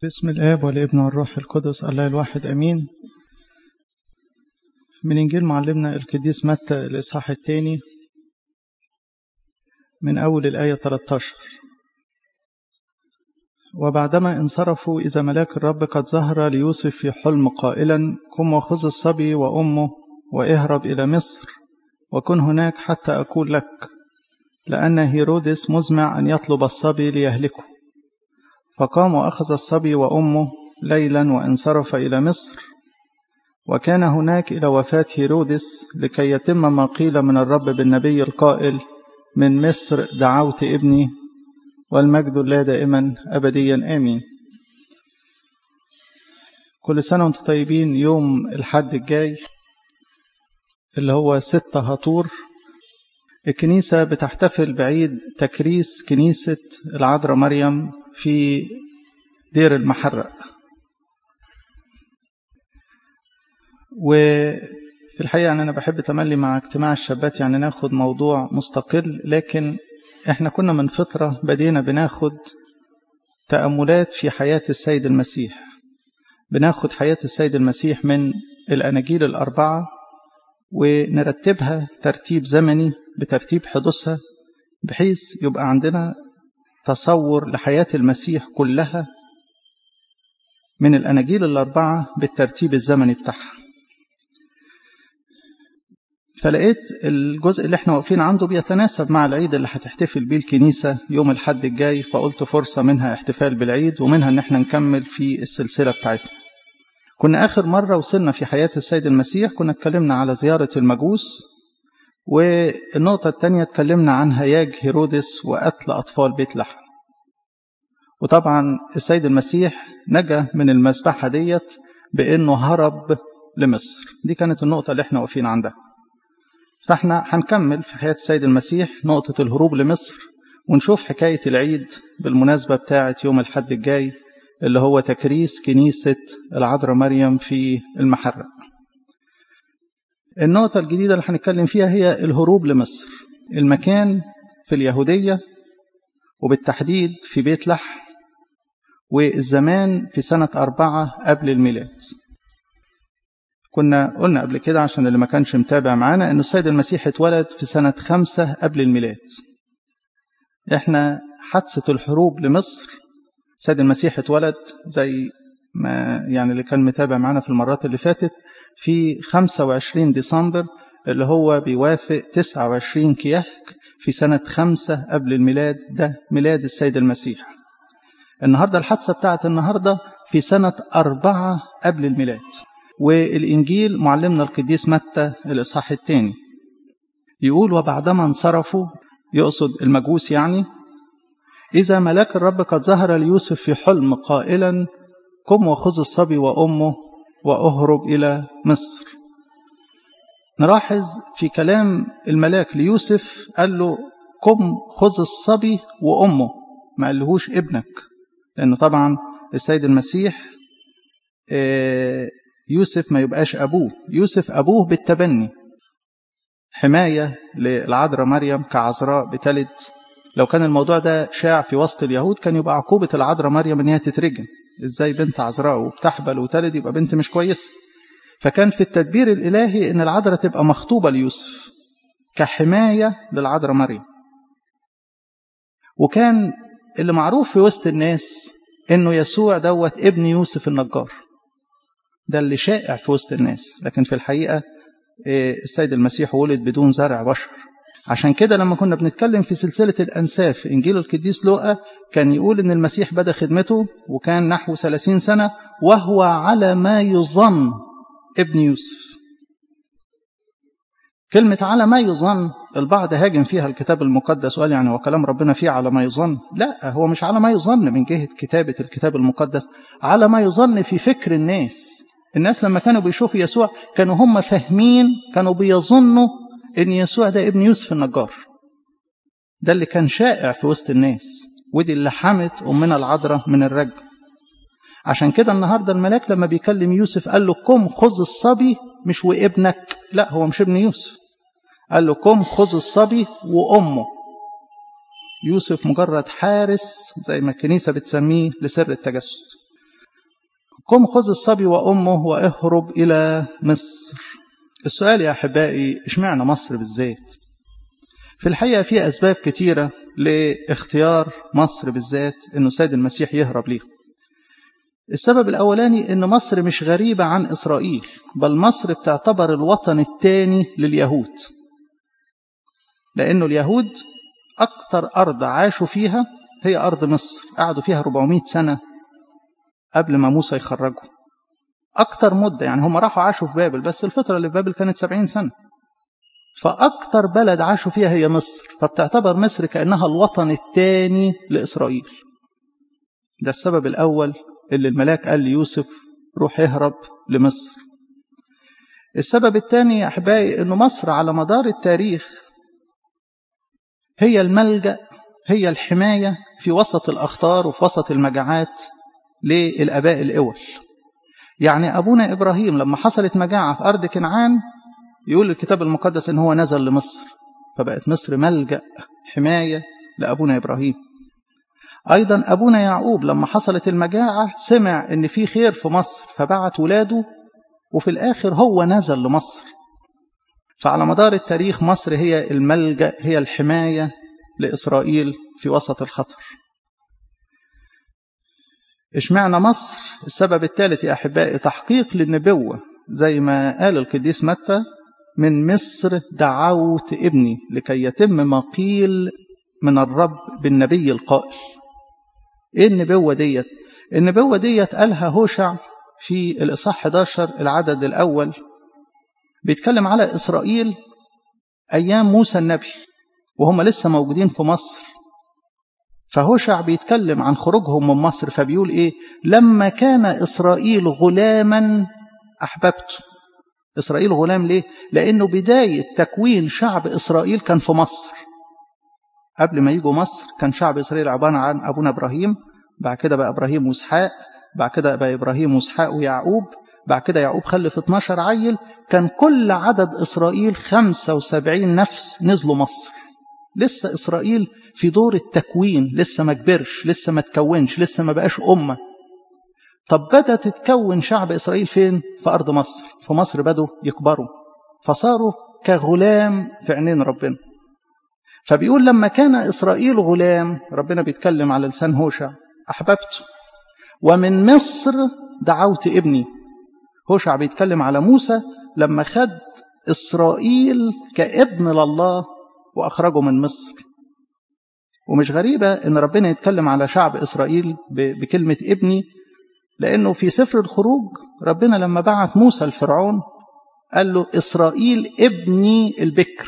باسم الآب والابن والروح القدس الله الواحد أمين من إنجيل معلمنا القديس متى الإصحاح الثاني من أول الآية 13 وبعدما انصرفوا إذا ملاك الرب قد ظهر ليوسف في حلم قائلا قم وخذ الصبي وأمه واهرب إلى مصر وكن هناك حتى أقول لك لأن هيرودس مزمع أن يطلب الصبي ليهلكه فقام وأخذ الصبي وأمه ليلا وانصرف إلى مصر وكان هناك إلى وفاة هيرودس لكي يتم ما قيل من الرب بالنبي القائل من مصر دعوت ابني والمجد لا دائما أبديا آمين كل سنة وانتم طيبين يوم الحد الجاي اللي هو ستة هطور الكنيسة بتحتفل بعيد تكريس كنيسة العذراء مريم في دير المحرق وفي الحقيقة يعني أنا بحب تملي مع اجتماع الشابات يعني ناخد موضوع مستقل لكن احنا كنا من فترة بدينا بناخد تأملات في حياة السيد المسيح بناخد حياة السيد المسيح من الأناجيل الأربعة ونرتبها ترتيب زمني بترتيب حدوثها بحيث يبقى عندنا تصور لحياة المسيح كلها من الأناجيل الأربعة بالترتيب الزمني بتاعها فلقيت الجزء اللي احنا واقفين عنده بيتناسب مع العيد اللي هتحتفل بيه الكنيسة يوم الحد الجاي فقلت فرصة منها احتفال بالعيد ومنها ان احنا نكمل في السلسلة بتاعتنا كنا آخر مرة وصلنا في حياة السيد المسيح كنا اتكلمنا على زيارة المجوس والنقطة الثانية اتكلمنا عن هياج هيرودس وقتل أطفال بيت لحم وطبعا السيد المسيح نجا من المذبحة ديت بأنه هرب لمصر دي كانت النقطة اللي احنا واقفين عندها فاحنا هنكمل في حياة السيد المسيح نقطة الهروب لمصر ونشوف حكاية العيد بالمناسبة بتاعة يوم الحد الجاي اللي هو تكريس كنيسة العذراء مريم في المحرق النقطة الجديدة اللي هنتكلم فيها هي الهروب لمصر المكان في اليهودية وبالتحديد في بيت لحم والزمان في سنة أربعة قبل الميلاد كنا قلنا قبل كده عشان اللي ما كانش متابع معانا أن السيد المسيح اتولد في سنة خمسة قبل الميلاد احنا حادثة الحروب لمصر السيد المسيح اتولد زي ما يعني اللي كان متابع معانا في المرات اللي فاتت في 25 ديسمبر اللي هو بيوافق 29 كيهك في سنة خمسة قبل الميلاد ده ميلاد السيد المسيح النهاردة الحادثة بتاعت النهاردة في سنة أربعة قبل الميلاد والإنجيل معلمنا القديس متى الإصحاح الثاني يقول وبعدما انصرفوا يقصد المجوس يعني إذا ملاك الرب قد ظهر ليوسف في حلم قائلا قم وخذ الصبي وأمه وأهرب إلى مصر نلاحظ في كلام الملاك ليوسف قال له قم خذ الصبي وأمه ما قالهوش ابنك لأنه طبعا السيد المسيح يوسف ما يبقاش أبوه يوسف أبوه بالتبني حماية للعذراء مريم كعذراء بتلد لو كان الموضوع ده شاع في وسط اليهود كان يبقى عقوبة العذراء مريم ان هي تترجم ازاي بنت عذراء وبتحبل وتلد يبقى بنت مش كويسة فكان في التدبير الإلهي ان العذراء تبقى مخطوبة ليوسف كحماية للعذراء مريم وكان اللي معروف في وسط الناس انه يسوع دوت ابن يوسف النجار ده اللي شائع في وسط الناس لكن في الحقيقة السيد المسيح ولد بدون زرع بشر عشان كده لما كنا بنتكلم في سلسلة الأنساف في إنجيل القديس لوقا كان يقول إن المسيح بدأ خدمته وكان نحو 30 سنة وهو على ما يظن ابن يوسف كلمة على ما يظن البعض هاجم فيها الكتاب المقدس وقال يعني وكلام ربنا فيه على ما يظن لا هو مش على ما يظن من جهة كتابة الكتاب المقدس على ما يظن في فكر الناس الناس لما كانوا بيشوفوا يسوع كانوا هم فاهمين كانوا بيظنوا ان يسوع ده ابن يوسف النجار ده اللي كان شائع في وسط الناس ودي اللي حمت امنا العذراء من الرجم عشان كده النهارده الملاك لما بيكلم يوسف قال له قم خذ الصبي مش وابنك لا هو مش ابن يوسف قال له قم خذ الصبي وامه يوسف مجرد حارس زي ما الكنيسه بتسميه لسر التجسد قم خذ الصبي وأمه واهرب إلى مصر السؤال يا أحبائي اشمعنى مصر بالذات في الحقيقة في أسباب كتيرة لاختيار مصر بالذات أنه سيد المسيح يهرب ليها السبب الأولاني أن مصر مش غريبة عن إسرائيل بل مصر بتعتبر الوطن الثاني لليهود لأنه اليهود أكتر أرض عاشوا فيها هي أرض مصر قعدوا فيها 400 سنة قبل ما موسى يخرجهم أكتر مدة يعني هم راحوا عاشوا في بابل بس الفترة اللي في بابل كانت 70 سنة فأكتر بلد عاشوا فيها هي مصر فبتعتبر مصر كأنها الوطن الثاني لإسرائيل ده السبب الأول اللي الملاك قال ليوسف روح اهرب لمصر السبب الثاني يا أحبائي أنه مصر على مدار التاريخ هي الملجأ هي الحماية في وسط الأخطار وفي وسط المجاعات للآباء الأول يعني أبونا إبراهيم لما حصلت مجاعة في أرض كنعان يقول الكتاب المقدس إن هو نزل لمصر فبقت مصر ملجأ حماية لأبونا إبراهيم أيضا أبونا يعقوب لما حصلت المجاعة سمع إن في خير في مصر فبعت ولاده وفي الآخر هو نزل لمصر فعلى مدار التاريخ مصر هي الملجأ هي الحماية لإسرائيل في وسط الخطر اشمعنى مصر السبب الثالث يا أحبائي تحقيق للنبوة زي ما قال القديس متى من مصر دعوت ابني لكي يتم ما قيل من الرب بالنبي القائل ايه النبوة ديت النبوة ديت قالها هوشع في الإصحاح 11 العدد الأول بيتكلم على إسرائيل أيام موسى النبي وهم لسه موجودين في مصر فهوشع بيتكلم عن خروجهم من مصر فبيقول إيه لما كان إسرائيل غلاما أحببته إسرائيل غلام ليه لأنه بداية تكوين شعب إسرائيل كان في مصر قبل ما يجوا مصر كان شعب إسرائيل عبارة عن أبونا إبراهيم بعد كده بقى إبراهيم وإسحاق بعد كده بقى إبراهيم وإسحاق ويعقوب بعد كده يعقوب خلف 12 عيل كان كل عدد إسرائيل 75 نفس نزلوا مصر لسه إسرائيل في دور التكوين لسه ما كبرش لسه ما تكونش لسه ما بقاش أمة طب بدأت تتكون شعب إسرائيل فين؟ في أرض مصر في مصر بدوا يكبروا فصاروا كغلام في عينين ربنا فبيقول لما كان إسرائيل غلام ربنا بيتكلم على لسان هوشع أحببته ومن مصر دعوت ابني هوشع بيتكلم على موسى لما خد إسرائيل كابن لله وأخرجه من مصر ومش غريبة إن ربنا يتكلم على شعب إسرائيل بكلمة ابني لأنه في سفر الخروج ربنا لما بعت موسى لفرعون قال له إسرائيل ابني البكر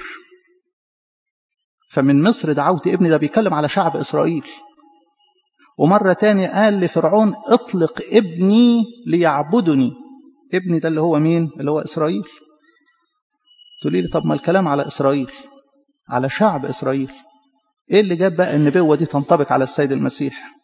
فمن مصر دعوت ابني ده بيتكلم على شعب إسرائيل ومرة تانية قال لفرعون اطلق ابني ليعبدني ابني ده اللي هو مين اللي هو إسرائيل تقولي لي طب ما الكلام على إسرائيل على شعب إسرائيل إيه اللي جاب بقى النبوة دي تنطبق على السيد المسيح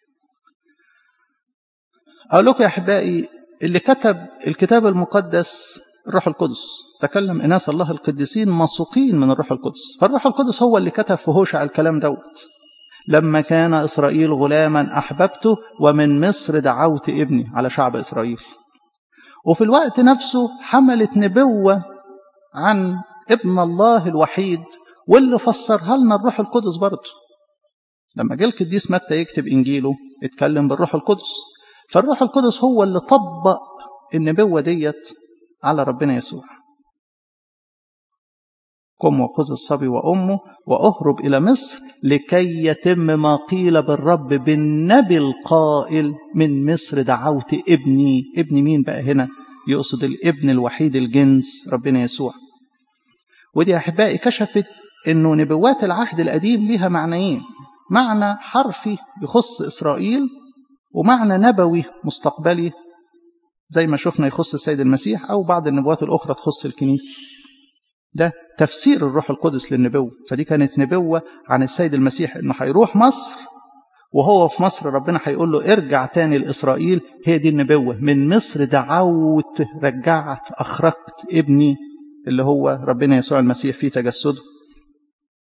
أقول لكم يا أحبائي اللي كتب الكتاب المقدس الروح القدس تكلم إناس الله القديسين مسوقين من الروح القدس فالروح القدس هو اللي كتب في هوشع الكلام دوت لما كان إسرائيل غلاما أحببته ومن مصر دعوت ابني على شعب إسرائيل وفي الوقت نفسه حملت نبوة عن ابن الله الوحيد واللي فسرها لنا الروح القدس برضه لما جه القديس متى يكتب إنجيله اتكلم بالروح القدس فالروح القدس هو اللي طبق النبوة ديت على ربنا يسوع قم وخذ الصبي وأمه وأهرب إلى مصر لكي يتم ما قيل بالرب بالنبي القائل من مصر دعوت ابني ابن مين بقى هنا يقصد الابن الوحيد الجنس ربنا يسوع ودي أحبائي كشفت أنه نبوات العهد القديم ليها معنيين معنى حرفي يخص إسرائيل ومعنى نبوي مستقبلي زي ما شفنا يخص السيد المسيح أو بعض النبوات الأخرى تخص الكنيسة ده تفسير الروح القدس للنبوة فدي كانت نبوة عن السيد المسيح انه هيروح مصر وهو في مصر ربنا هيقول له ارجع تاني لإسرائيل هي دي النبوة من مصر دعوت رجعت أخرجت ابني اللي هو ربنا يسوع المسيح في تجسده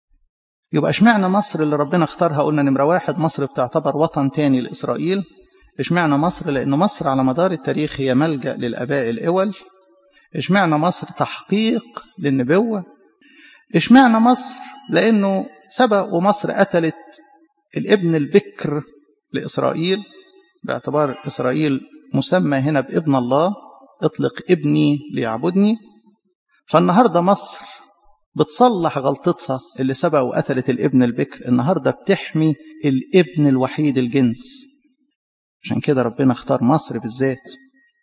يبقى اشمعنى مصر اللي ربنا اختارها قلنا نمرة واحد مصر بتعتبر وطن تاني لإسرائيل اشمعنى مصر لأن مصر على مدار التاريخ هي ملجأ للآباء الأول اشمعنى مصر تحقيق للنبوة اشمعنى مصر لأنه سبق ومصر قتلت الابن البكر لإسرائيل باعتبار إسرائيل مسمى هنا بابن الله اطلق ابني ليعبدني فالنهاردة مصر بتصلح غلطتها اللي سبق وقتلت الابن البكر النهاردة بتحمي الابن الوحيد الجنس عشان كده ربنا اختار مصر بالذات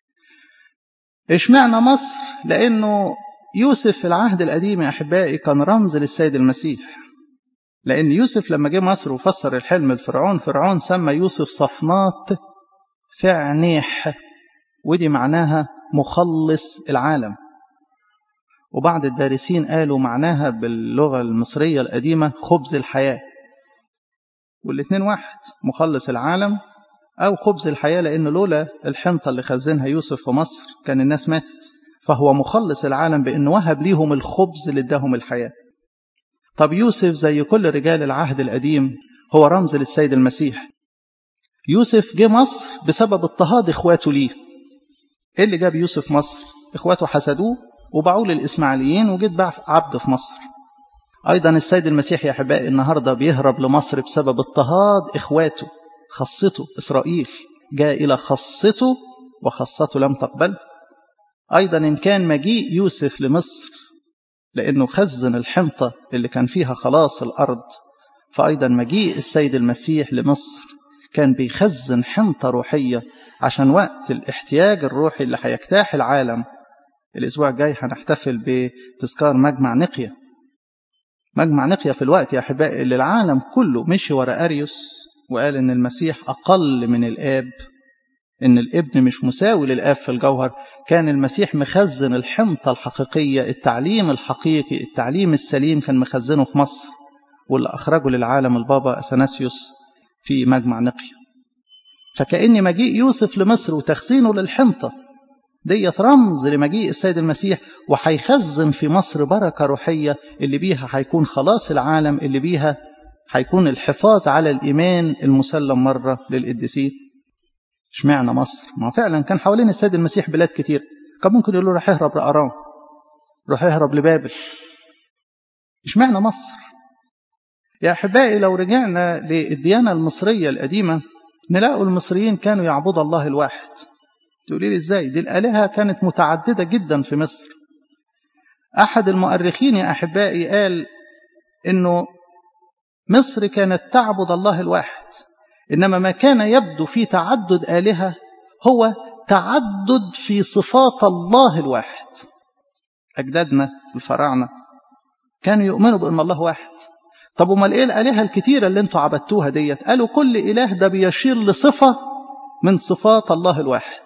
اشمعنى مصر لانه يوسف في العهد القديم يا احبائي كان رمز للسيد المسيح لان يوسف لما جه مصر وفسر الحلم لفرعون فرعون سمى يوسف صفنات فعنيح ودي معناها مخلص العالم وبعض الدارسين قالوا معناها باللغة المصرية القديمة خبز الحياة والاثنين واحد مخلص العالم أو خبز الحياة لأن لولا الحنطة اللي خزنها يوسف في مصر كان الناس ماتت فهو مخلص العالم بأنه وهب ليهم الخبز اللي اداهم الحياة طب يوسف زي كل رجال العهد القديم هو رمز للسيد المسيح يوسف جه مصر بسبب اضطهاد اخواته ليه ايه اللي جاب يوسف مصر اخواته حسدوه وباعوه للاسماعيليين وجيت باع عبد في مصر ايضا السيد المسيح يا احبائي النهارده بيهرب لمصر بسبب اضطهاد اخواته خاصته اسرائيل جاء الى خاصته وخاصته لم تقبل ايضا ان كان مجيء يوسف لمصر لانه خزن الحنطه اللي كان فيها خلاص الارض فايضا مجيء السيد المسيح لمصر كان بيخزن حنطه روحيه عشان وقت الاحتياج الروحي اللي هيجتاح العالم الأسبوع الجاي هنحتفل بتذكار مجمع نقية مجمع نقية في الوقت يا أحبائي اللي العالم كله مشي ورا أريوس وقال إن المسيح أقل من الآب إن الابن مش مساوي للآب في الجوهر كان المسيح مخزن الحنطة الحقيقية التعليم الحقيقي التعليم السليم كان مخزنه في مصر واللي أخرجه للعالم البابا أثناسيوس في مجمع نقية فكأن مجيء يوسف لمصر وتخزينه للحنطة ديت رمز لمجيء السيد المسيح وهيخزن في مصر بركة روحية اللي بيها هيكون خلاص العالم اللي بيها هيكون الحفاظ على الإيمان المسلم مرة للقديسين اشمعنى مصر؟ ما فعلا كان حوالين السيد المسيح بلاد كتير كان ممكن يقولوا روح اهرب لأرام روح اهرب لبابل اشمعنى مصر؟ يا أحبائي لو رجعنا للديانة المصرية القديمة نلاقوا المصريين كانوا يعبدوا الله الواحد تقولي لي ازاي دي الآلهة كانت متعددة جدا في مصر أحد المؤرخين يا أحبائي قال إنه مصر كانت تعبد الله الواحد إنما ما كان يبدو في تعدد آلهة هو تعدد في صفات الله الواحد أجدادنا الفراعنة كانوا يؤمنوا بأن الله واحد طب امال ايه الالهه الكتيره اللي انتوا عبدتوها ديت قالوا كل اله ده بيشير لصفه من صفات الله الواحد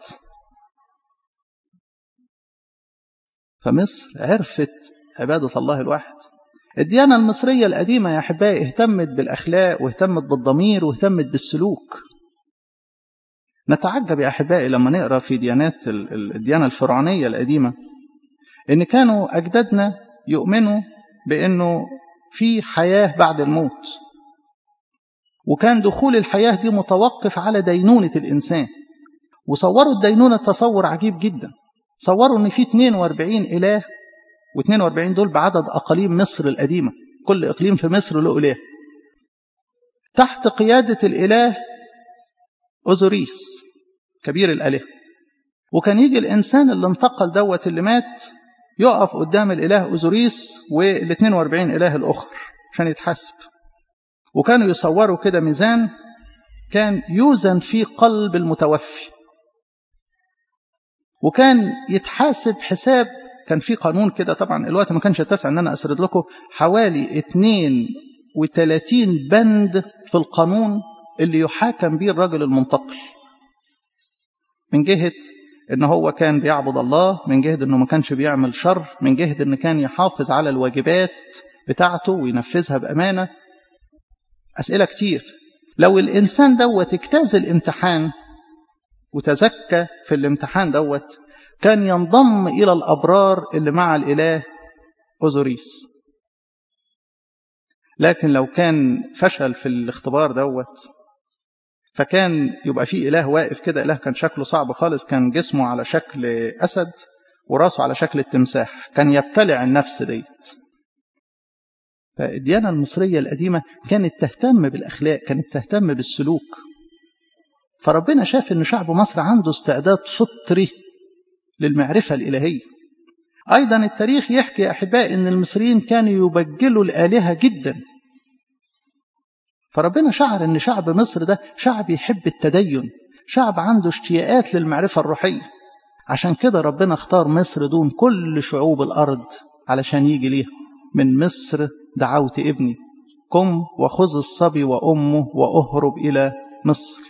فمصر عرفت عباده الله الواحد الديانه المصريه القديمه يا احبائي اهتمت بالاخلاق واهتمت بالضمير واهتمت بالسلوك نتعجب يا احبائي لما نقرا في ديانات الديانه الفرعونيه القديمه ان كانوا اجدادنا يؤمنوا بانه في حياة بعد الموت وكان دخول الحياة دي متوقف على دينونة الإنسان وصوروا الدينونة تصور عجيب جدا صوروا أن في 42 إله و42 دول بعدد أقاليم مصر القديمة كل إقليم في مصر له إله تحت قيادة الإله أوزوريس كبير الآلهة وكان يجي الإنسان اللي انتقل دوت اللي مات يقف قدام الإله أوزوريس وال 42 إله الأخر عشان يتحاسب وكانوا يصوروا كده ميزان كان يوزن في قلب المتوفي وكان يتحاسب حساب كان في قانون كده طبعا الوقت ما كانش يتسع ان انا اسرد لكم حوالي 32 بند في القانون اللي يحاكم به الرجل المنتقل من جهه ان هو كان بيعبد الله من جهة انه ما كانش بيعمل شر من جهة ان كان يحافظ على الواجبات بتاعته وينفذها بأمانة أسئلة كتير لو الإنسان دوت اجتاز الامتحان وتزكى في الامتحان دوت كان ينضم إلى الأبرار اللي مع الإله أوزوريس لكن لو كان فشل في الاختبار دوت فكان يبقى في إله واقف كده إله كان شكله صعب خالص كان جسمه على شكل أسد وراسه على شكل التمساح كان يبتلع النفس ديت فالديانة المصرية القديمة كانت تهتم بالأخلاق كانت تهتم بالسلوك فربنا شاف أن شعب مصر عنده استعداد فطري للمعرفة الإلهية أيضا التاريخ يحكي يا أحباء أن المصريين كانوا يبجلوا الآلهة جدا فربنا شعر أن شعب مصر ده شعب يحب التدين شعب عنده اشتياقات للمعرفة الروحية عشان كده ربنا اختار مصر دون كل شعوب الأرض علشان يجي ليها من مصر دعوت ابني قم وخذ الصبي وأمه وأهرب إلى مصر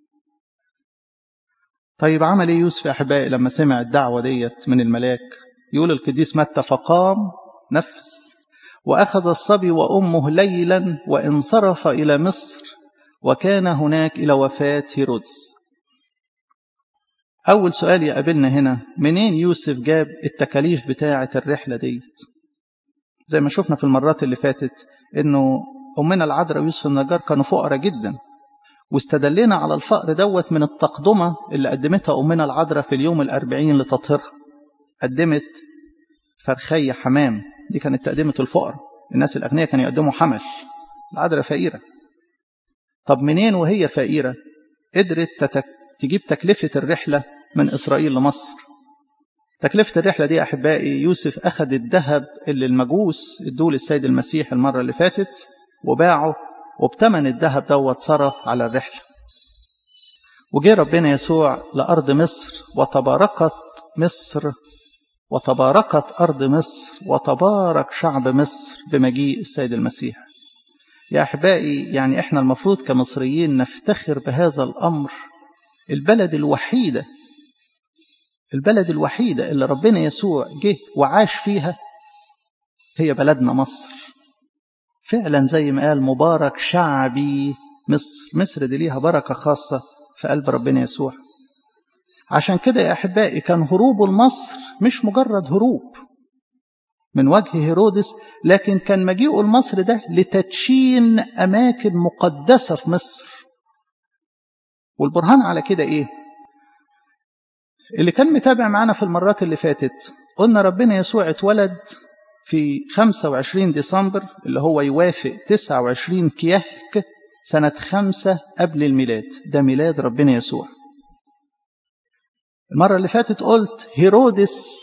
طيب عمل ايه يوسف يا احبائي لما سمع الدعوه ديت من الملاك يقول القديس متى فقام نفس واخذ الصبي وامه ليلا وانصرف الى مصر وكان هناك الى وفاه هيرودس اول سؤال يقابلنا هنا منين يوسف جاب التكاليف بتاعه الرحله ديت زي ما شفنا في المرات اللي فاتت انه امنا العذراء ويوسف النجار كانوا فقراء جدا واستدلنا على الفقر دوت من التقدمة اللي قدمتها أمنا العذراء في اليوم الأربعين لتطهيرها قدمت فرخية حمام دي كانت تقدمة الفقر الناس الأغنياء كانوا يقدموا حمل العذراء فقيرة طب منين وهي فقيرة قدرت تتك... تجيب تكلفة الرحلة من إسرائيل لمصر تكلفة الرحلة دي أحبائي يوسف أخذ الذهب اللي المجوس ادوه للسيد المسيح المرة اللي فاتت وباعه وبتمن الذهب دوت صرف على الرحلة وجه ربنا يسوع لأرض مصر وتباركت مصر وتباركت أرض مصر وتبارك شعب مصر بمجيء السيد المسيح يا أحبائي يعني إحنا المفروض كمصريين نفتخر بهذا الأمر البلد الوحيدة البلد الوحيدة اللي ربنا يسوع جه وعاش فيها هي بلدنا مصر فعلا زي ما قال مبارك شعبي مصر مصر دي ليها بركة خاصة في قلب ربنا يسوع عشان كده يا أحبائي كان هروبه لمصر مش مجرد هروب من وجه هيرودس لكن كان مجيئه لمصر ده لتدشين أماكن مقدسة في مصر والبرهان على كده إيه اللي كان متابع معانا في المرات اللي فاتت قلنا ربنا يسوع اتولد في 25 ديسمبر اللي هو يوافق 29 كيهك سنة خمسة قبل الميلاد ده ميلاد ربنا يسوع المرة اللي فاتت قلت هيرودس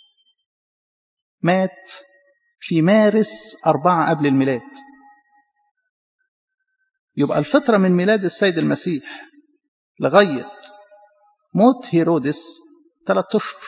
مات في مارس أربعة قبل الميلاد يبقى الفترة من ميلاد السيد المسيح لغاية موت هيرودس ثلاثة أشهر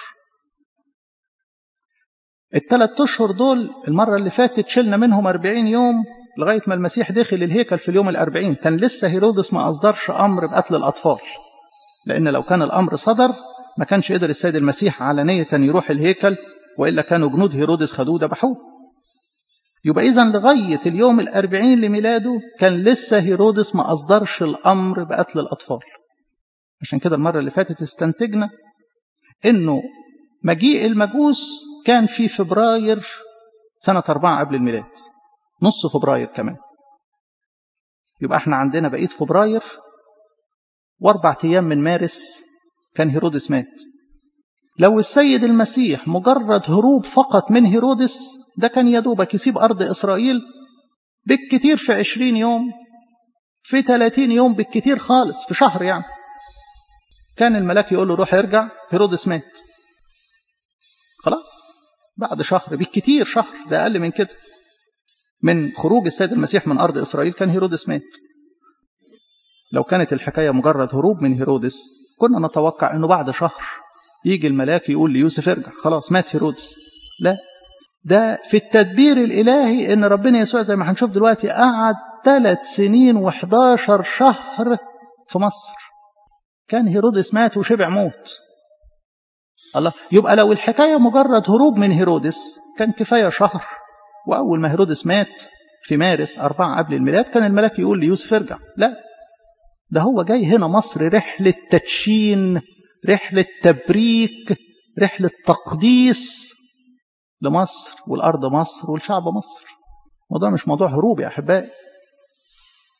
الثلاث أشهر دول المرة اللي فاتت شلنا منهم أربعين يوم لغاية ما المسيح دخل الهيكل في اليوم الأربعين كان لسه هيرودس ما أصدرش أمر بقتل الأطفال لأن لو كان الأمر صدر ما كانش قدر السيد المسيح علانية يروح الهيكل وإلا كانوا جنود هيرودس خدوه ذبحوه يبقى إذا لغاية اليوم الأربعين لميلاده كان لسه هيرودس ما أصدرش الأمر بقتل الأطفال عشان كده المرة اللي فاتت استنتجنا إنه مجيء المجوس كان في فبراير سنة أربعة قبل الميلاد نص فبراير كمان يبقى احنا عندنا بقية فبراير واربع أيام من مارس كان هيرودس مات لو السيد المسيح مجرد هروب فقط من هيرودس ده كان يدوبك يسيب أرض إسرائيل بالكتير في عشرين يوم في ثلاثين يوم بالكتير خالص في شهر يعني كان الملاك يقول له روح ارجع هيرودس مات خلاص بعد شهر بالكتير شهر ده أقل من كده من خروج السيد المسيح من أرض إسرائيل كان هيرودس مات لو كانت الحكاية مجرد هروب من هيرودس كنا نتوقع أنه بعد شهر يجي الملاك يقول ليوسف ارجع خلاص مات هيرودس لا ده في التدبير الإلهي أن ربنا يسوع زي ما هنشوف دلوقتي قعد ثلاث سنين وحداشر شهر في مصر كان هيرودس مات وشبع موت الله يبقى لو الحكاية مجرد هروب من هيرودس كان كفاية شهر وأول ما هيرودس مات في مارس أربعة قبل الميلاد كان الملاك يقول ليوسف ارجع لا ده هو جاي هنا مصر رحلة تدشين رحلة تبريك رحلة تقديس لمصر والأرض مصر والشعب مصر الموضوع مش موضوع هروب يا أحبائي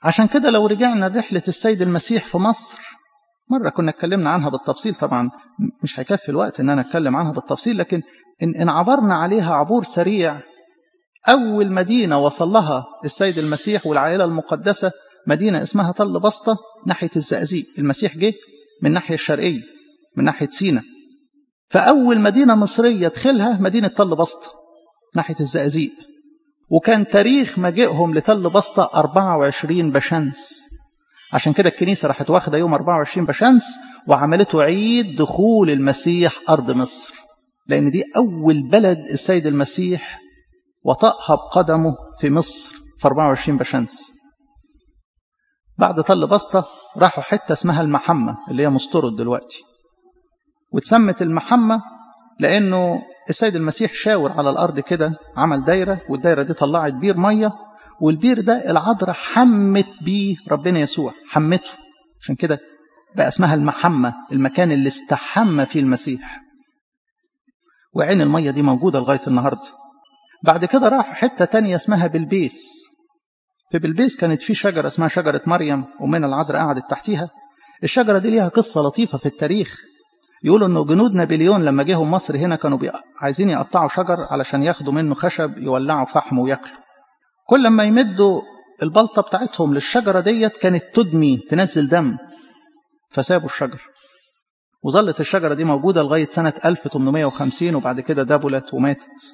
عشان كده لو رجعنا لرحلة السيد المسيح في مصر مرة كنا اتكلمنا عنها بالتفصيل طبعا مش هيكفي الوقت ان انا اتكلم عنها بالتفصيل لكن ان, إن عبرنا عليها عبور سريع اول مدينة وصل لها السيد المسيح والعائلة المقدسة مدينة اسمها طل بسطة ناحية الزقازيق المسيح جه من الناحية الشرقية من ناحية سينا فأول مدينة مصرية دخلها مدينة طل بسطة ناحية الزقازيق وكان تاريخ مجيئهم لتل بسطة 24 بشمس عشان كده الكنيسة راحت واخدة يوم 24 بشمس وعملته عيد دخول المسيح أرض مصر لأن دي أول بلد السيد المسيح وطأها بقدمه في مصر في 24 بشمس بعد طل بسطة راحوا حتة اسمها المحمة اللي هي مسترد دلوقتي واتسمت المحمة لأنه السيد المسيح شاور على الأرض كده عمل دايرة والدايرة دي طلعت بير مية والبير ده العذراء حمت بيه ربنا يسوع حمته عشان كده بقى اسمها المحمة المكان اللي استحم فيه المسيح وعين المية دي موجودة لغاية النهاردة بعد كده راحوا حتة تانية اسمها بلبيس في بلبيس كانت في شجرة اسمها شجرة مريم ومن العذراء قعدت تحتيها الشجرة دي ليها قصة لطيفة في التاريخ يقولوا انه جنود نابليون لما جيهم مصر هنا كانوا عايزين يقطعوا شجر علشان ياخدوا منه خشب يولعوا فحم وياكلوا كل لما يمدوا البلطة بتاعتهم للشجرة ديت كانت تدمي تنزل دم فسابوا الشجر وظلت الشجرة دي موجودة لغاية سنة 1850 وبعد كده دبلت وماتت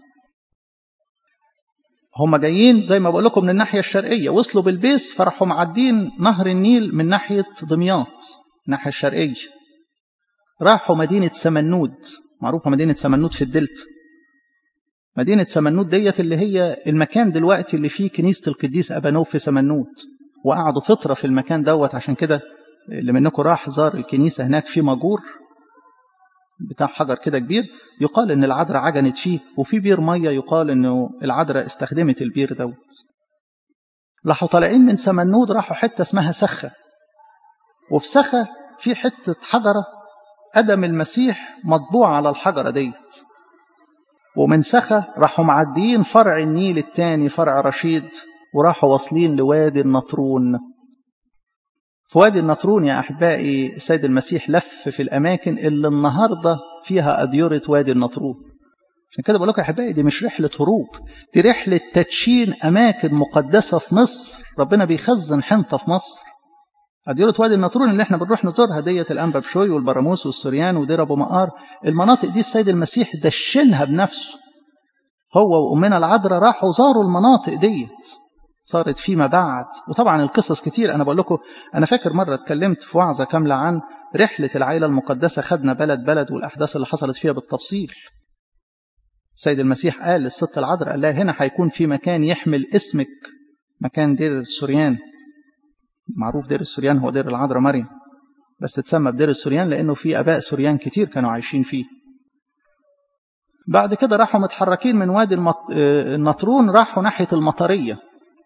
هم جايين زي ما بقول لكم من الناحية الشرقية وصلوا بالبيس فراحوا معدين نهر النيل من ناحية دمياط الناحية الشرقية راحوا مدينة سمنود معروفة مدينة سمنود في الدلتا مدينة سمنود ديت اللي هي المكان دلوقتي اللي فيه كنيسة القديس أبانوف في سمنود وقعدوا فترة في المكان دوت عشان كده اللي منكم راح زار الكنيسة هناك في مجور بتاع حجر كده كبير يقال ان العذراء عجنت فيه وفي بير ميه يقال انه العذراء استخدمت البير دوت راحوا طالعين من سمنود راحوا حته اسمها سخه وفي سخه في حته حجره قدم المسيح مطبوع على الحجره ديت ومن سخه راحوا معديين فرع النيل الثاني فرع رشيد وراحوا واصلين لوادي النطرون في وادي النطرون يا أحبائي السيد المسيح لف في الأماكن اللي النهاردة فيها أديرة وادي النطرون عشان كده بقول لكم يا أحبائي دي مش رحلة هروب دي رحلة تدشين أماكن مقدسة في مصر ربنا بيخزن حنطة في مصر أديرة وادي النطرون اللي احنا بنروح نزورها ديت الأنبا بشوي والبراموس والسريان ودير أبو مقار المناطق دي السيد المسيح دشنها بنفسه هو وأمنا العذراء راحوا زاروا المناطق ديت صارت فيما بعد وطبعا القصص كتير أنا بقول لكم أنا فاكر مرة اتكلمت في وعظة كاملة عن رحلة العائلة المقدسة خدنا بلد بلد والأحداث اللي حصلت فيها بالتفصيل السيد المسيح قال للست العذراء قال لها هنا هيكون في مكان يحمل اسمك مكان دير السريان معروف دير السريان هو دير العذراء مريم بس اتسمى بدير السريان لأنه في أباء سريان كتير كانوا عايشين فيه بعد كده راحوا متحركين من وادي النطرون راحوا ناحية المطرية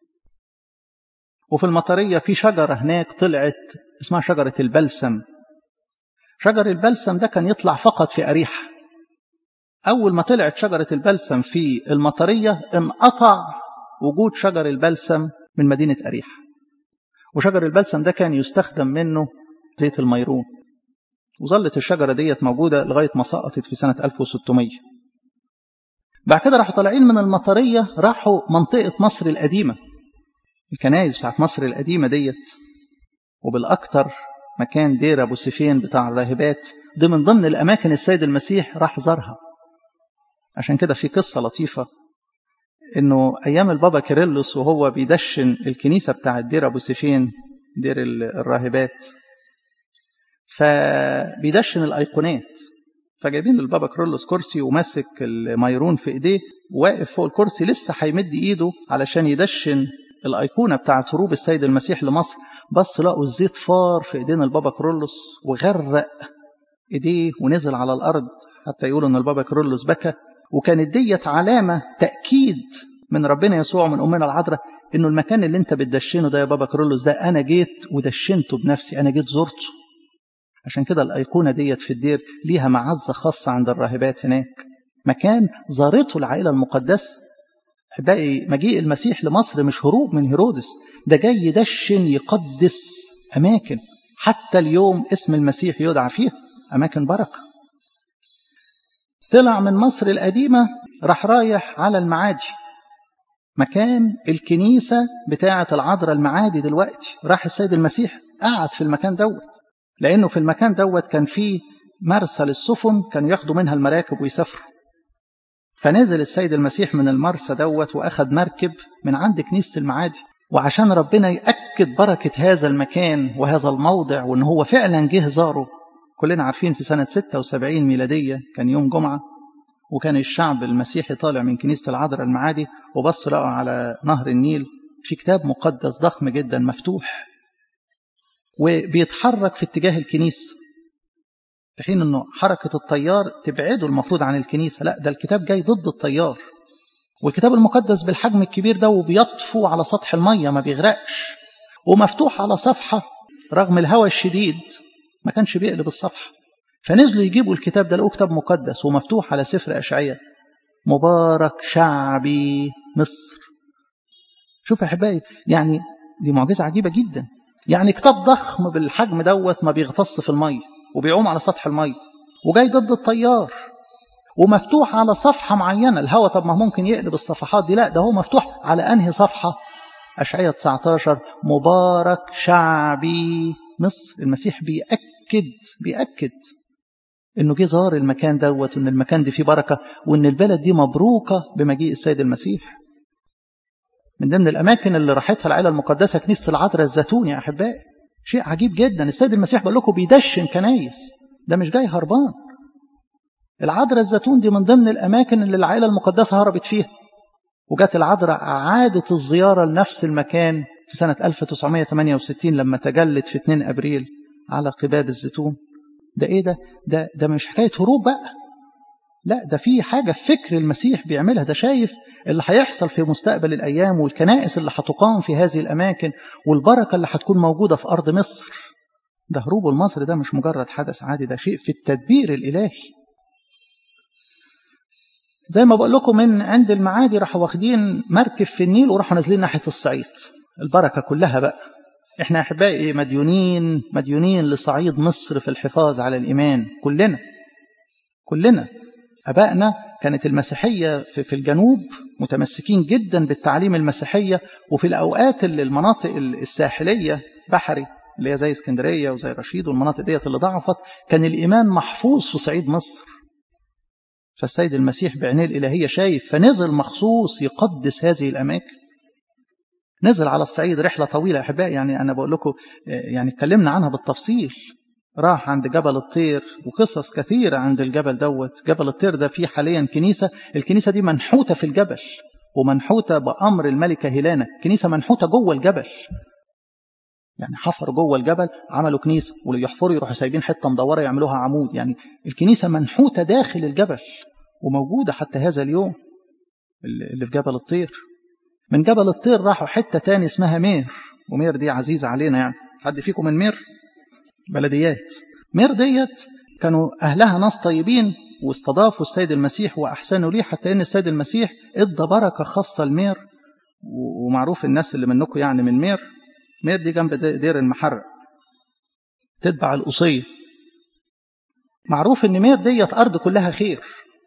وفي المطرية في شجرة هناك طلعت اسمها شجرة البلسم شجر البلسم ده كان يطلع فقط في أريحة أول ما طلعت شجرة البلسم في المطرية انقطع وجود شجر البلسم من مدينة أريحة وشجر البلسم ده كان يستخدم منه زيت الميرون وظلت الشجرة ديت موجودة لغاية ما سقطت في سنة 1600 بعد كده راحوا طالعين من المطرية راحوا منطقة مصر القديمة الكنائس بتاعت مصر القديمة ديت وبالأكثر مكان دير أبو سفين بتاع الراهبات ده من ضمن الأماكن السيد المسيح راح زارها عشان كده في قصة لطيفة إنه أيام البابا كيرلس وهو بيدشن الكنيسة بتاعت دير أبو سفين دير الراهبات فبيدشن الأيقونات فجايبين للبابا كيرلس كرسي وماسك الميرون في إيديه واقف فوق الكرسي لسه هيمد إيده علشان يدشن الأيقونة بتاعت هروب السيد المسيح لمصر بس لقوا الزيت فار في ايدين البابا كرولوس وغرق ايديه ونزل على الارض حتى يقولوا ان البابا كرولوس بكى وكانت ديت علامة تأكيد من ربنا يسوع من أمنا العذراء إنه المكان اللي أنت بتدشنه ده يا بابا كرولوس ده أنا جيت ودشنته بنفسي أنا جيت زرته عشان كده الأيقونة ديت في الدير ليها معزة خاصة عند الراهبات هناك مكان زارته العائلة المقدسة أحبائي مجيء المسيح لمصر مش هروب من هيرودس ده جاي يدشن يقدس أماكن حتى اليوم اسم المسيح يدعى فيها أماكن بركة طلع من مصر القديمة راح رايح على المعادي مكان الكنيسة بتاعة العذراء المعادي دلوقتي راح السيد المسيح قعد في المكان دوت لأنه في المكان دوت كان فيه مرسى للسفن كانوا ياخدوا منها المراكب ويسافروا فنزل السيد المسيح من المرسى دوت وأخذ مركب من عند كنيسة المعادي وعشان ربنا يأكد بركة هذا المكان وهذا الموضع وأن هو فعلا جه زاره كلنا عارفين في سنة 76 ميلادية كان يوم جمعة وكان الشعب المسيحي طالع من كنيسة العذراء المعادي وبص لقوا على نهر النيل في كتاب مقدس ضخم جدا مفتوح وبيتحرك في اتجاه الكنيسة في حين انه حركة الطيار تبعده المفروض عن الكنيسة لا ده الكتاب جاي ضد الطيار والكتاب المقدس بالحجم الكبير ده وبيطفو على سطح المية ما بيغرقش ومفتوح على صفحة رغم الهواء الشديد ما كانش بيقلب الصفحة فنزلوا يجيبوا الكتاب ده لقوه كتاب مقدس ومفتوح على سفر أشعية مبارك شعبي مصر شوف يا أحبائي يعني دي معجزة عجيبة جدا يعني كتاب ضخم بالحجم دوت ما بيغطس في المية وبيعوم على سطح المية وجاي ضد الطيار ومفتوح على صفحة معينة الهواء طب ما ممكن يقلب الصفحات دي لا ده هو مفتوح على أنهي صفحة أشعية 19 مبارك شعبي مصر المسيح بيأكد بيأكد انه جه زار المكان دوت وان المكان دي فيه بركه وان البلد دي مبروكه بمجيء السيد المسيح من ضمن الاماكن اللي راحتها العائله المقدسه كنيسه العذراء الزيتون يا احبائي شيء عجيب جدا السيد المسيح بقول لكم بيدشن كنايس ده مش جاي هربان العذراء الزيتون دي من ضمن الاماكن اللي العائله المقدسه هربت فيها وجات العذراء اعادت الزياره لنفس المكان في سنه 1968 لما تجلت في 2 ابريل على قباب الزيتون ده ايه ده ده ده مش حكايه هروب بقى لا ده في حاجه في فكر المسيح بيعملها ده شايف اللي هيحصل في مستقبل الايام والكنائس اللي هتقام في هذه الاماكن والبركه اللي هتكون موجوده في ارض مصر ده هروبه لمصر ده مش مجرد حدث عادي ده شيء في التدبير الالهي زي ما بقول لكم من عند المعادي راحوا واخدين مركب في النيل وراحوا نازلين ناحيه الصعيد البركه كلها بقى احنا احبائي مديونين مديونين لصعيد مصر في الحفاظ على الايمان كلنا كلنا ابائنا كانت المسيحيه في الجنوب متمسكين جدا بالتعليم المسيحيه وفي الاوقات اللي المناطق الساحليه بحري اللي هي زي اسكندريه وزي رشيد والمناطق ديت اللي ضعفت كان الايمان محفوظ في صعيد مصر فالسيد المسيح بعينيه الالهيه شايف فنزل مخصوص يقدس هذه الاماكن نزل على الصعيد رحلة طويلة يا أحبائي يعني أنا بقول لكم يعني اتكلمنا عنها بالتفصيل راح عند جبل الطير وقصص كثيرة عند الجبل دوت جبل الطير ده فيه حاليا كنيسة الكنيسة دي منحوتة في الجبل ومنحوتة بأمر الملكة هيلانا كنيسة منحوتة جوه الجبل يعني حفروا جوه الجبل عملوا كنيسة ويحفروا يروحوا سايبين حتة مدورة يعملوها عمود يعني الكنيسة منحوتة داخل الجبل وموجودة حتى هذا اليوم اللي في جبل الطير من جبل الطير راحوا حتة تاني اسمها مير ومير دي عزيزة علينا يعني حد فيكم من مير بلديات مير ديت كانوا أهلها ناس طيبين واستضافوا السيد المسيح وأحسنوا ليه حتى أن السيد المسيح ادى بركة خاصة لمير ومعروف الناس اللي منكم يعني من مير مير دي جنب دير المحرق تتبع القصية معروف ان مير ديت أرض كلها خير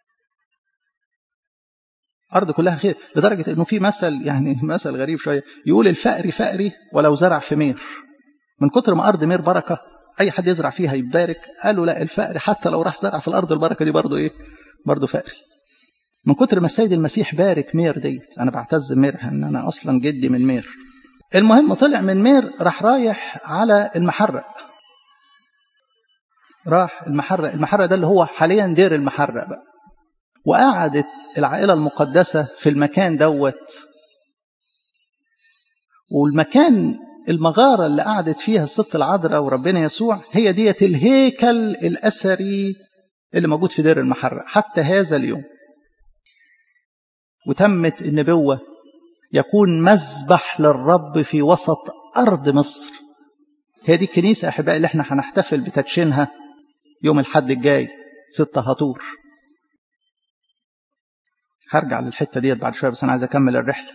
أرض كلها خير لدرجة أنه في مثل يعني مثل غريب شوية يقول الفقري فقري ولو زرع في مير من كتر ما أرض مير بركة أي حد يزرع فيها يبارك قالوا لا الفقري حتى لو راح زرع في الأرض البركة دي برضه إيه برضه فقري من كتر ما السيد المسيح بارك مير ديت أنا بعتز مير أن أنا أصلا جدي من مير المهم طلع من مير راح رايح على المحرق راح المحرق المحرق ده اللي هو حاليا دير المحرق بقى وقعدت العائلة المقدسة في المكان دوت والمكان المغارة اللي قعدت فيها الست العذراء وربنا يسوع هي ديت الهيكل الأثري اللي موجود في دير المحرق حتى هذا اليوم وتمت النبوة يكون مذبح للرب في وسط أرض مصر هي دي الكنيسة أحبائي اللي احنا هنحتفل بتدشينها يوم الحد الجاي ستة هطور هرجع للحتة ديت بعد شوية بس أنا عايز أكمل الرحلة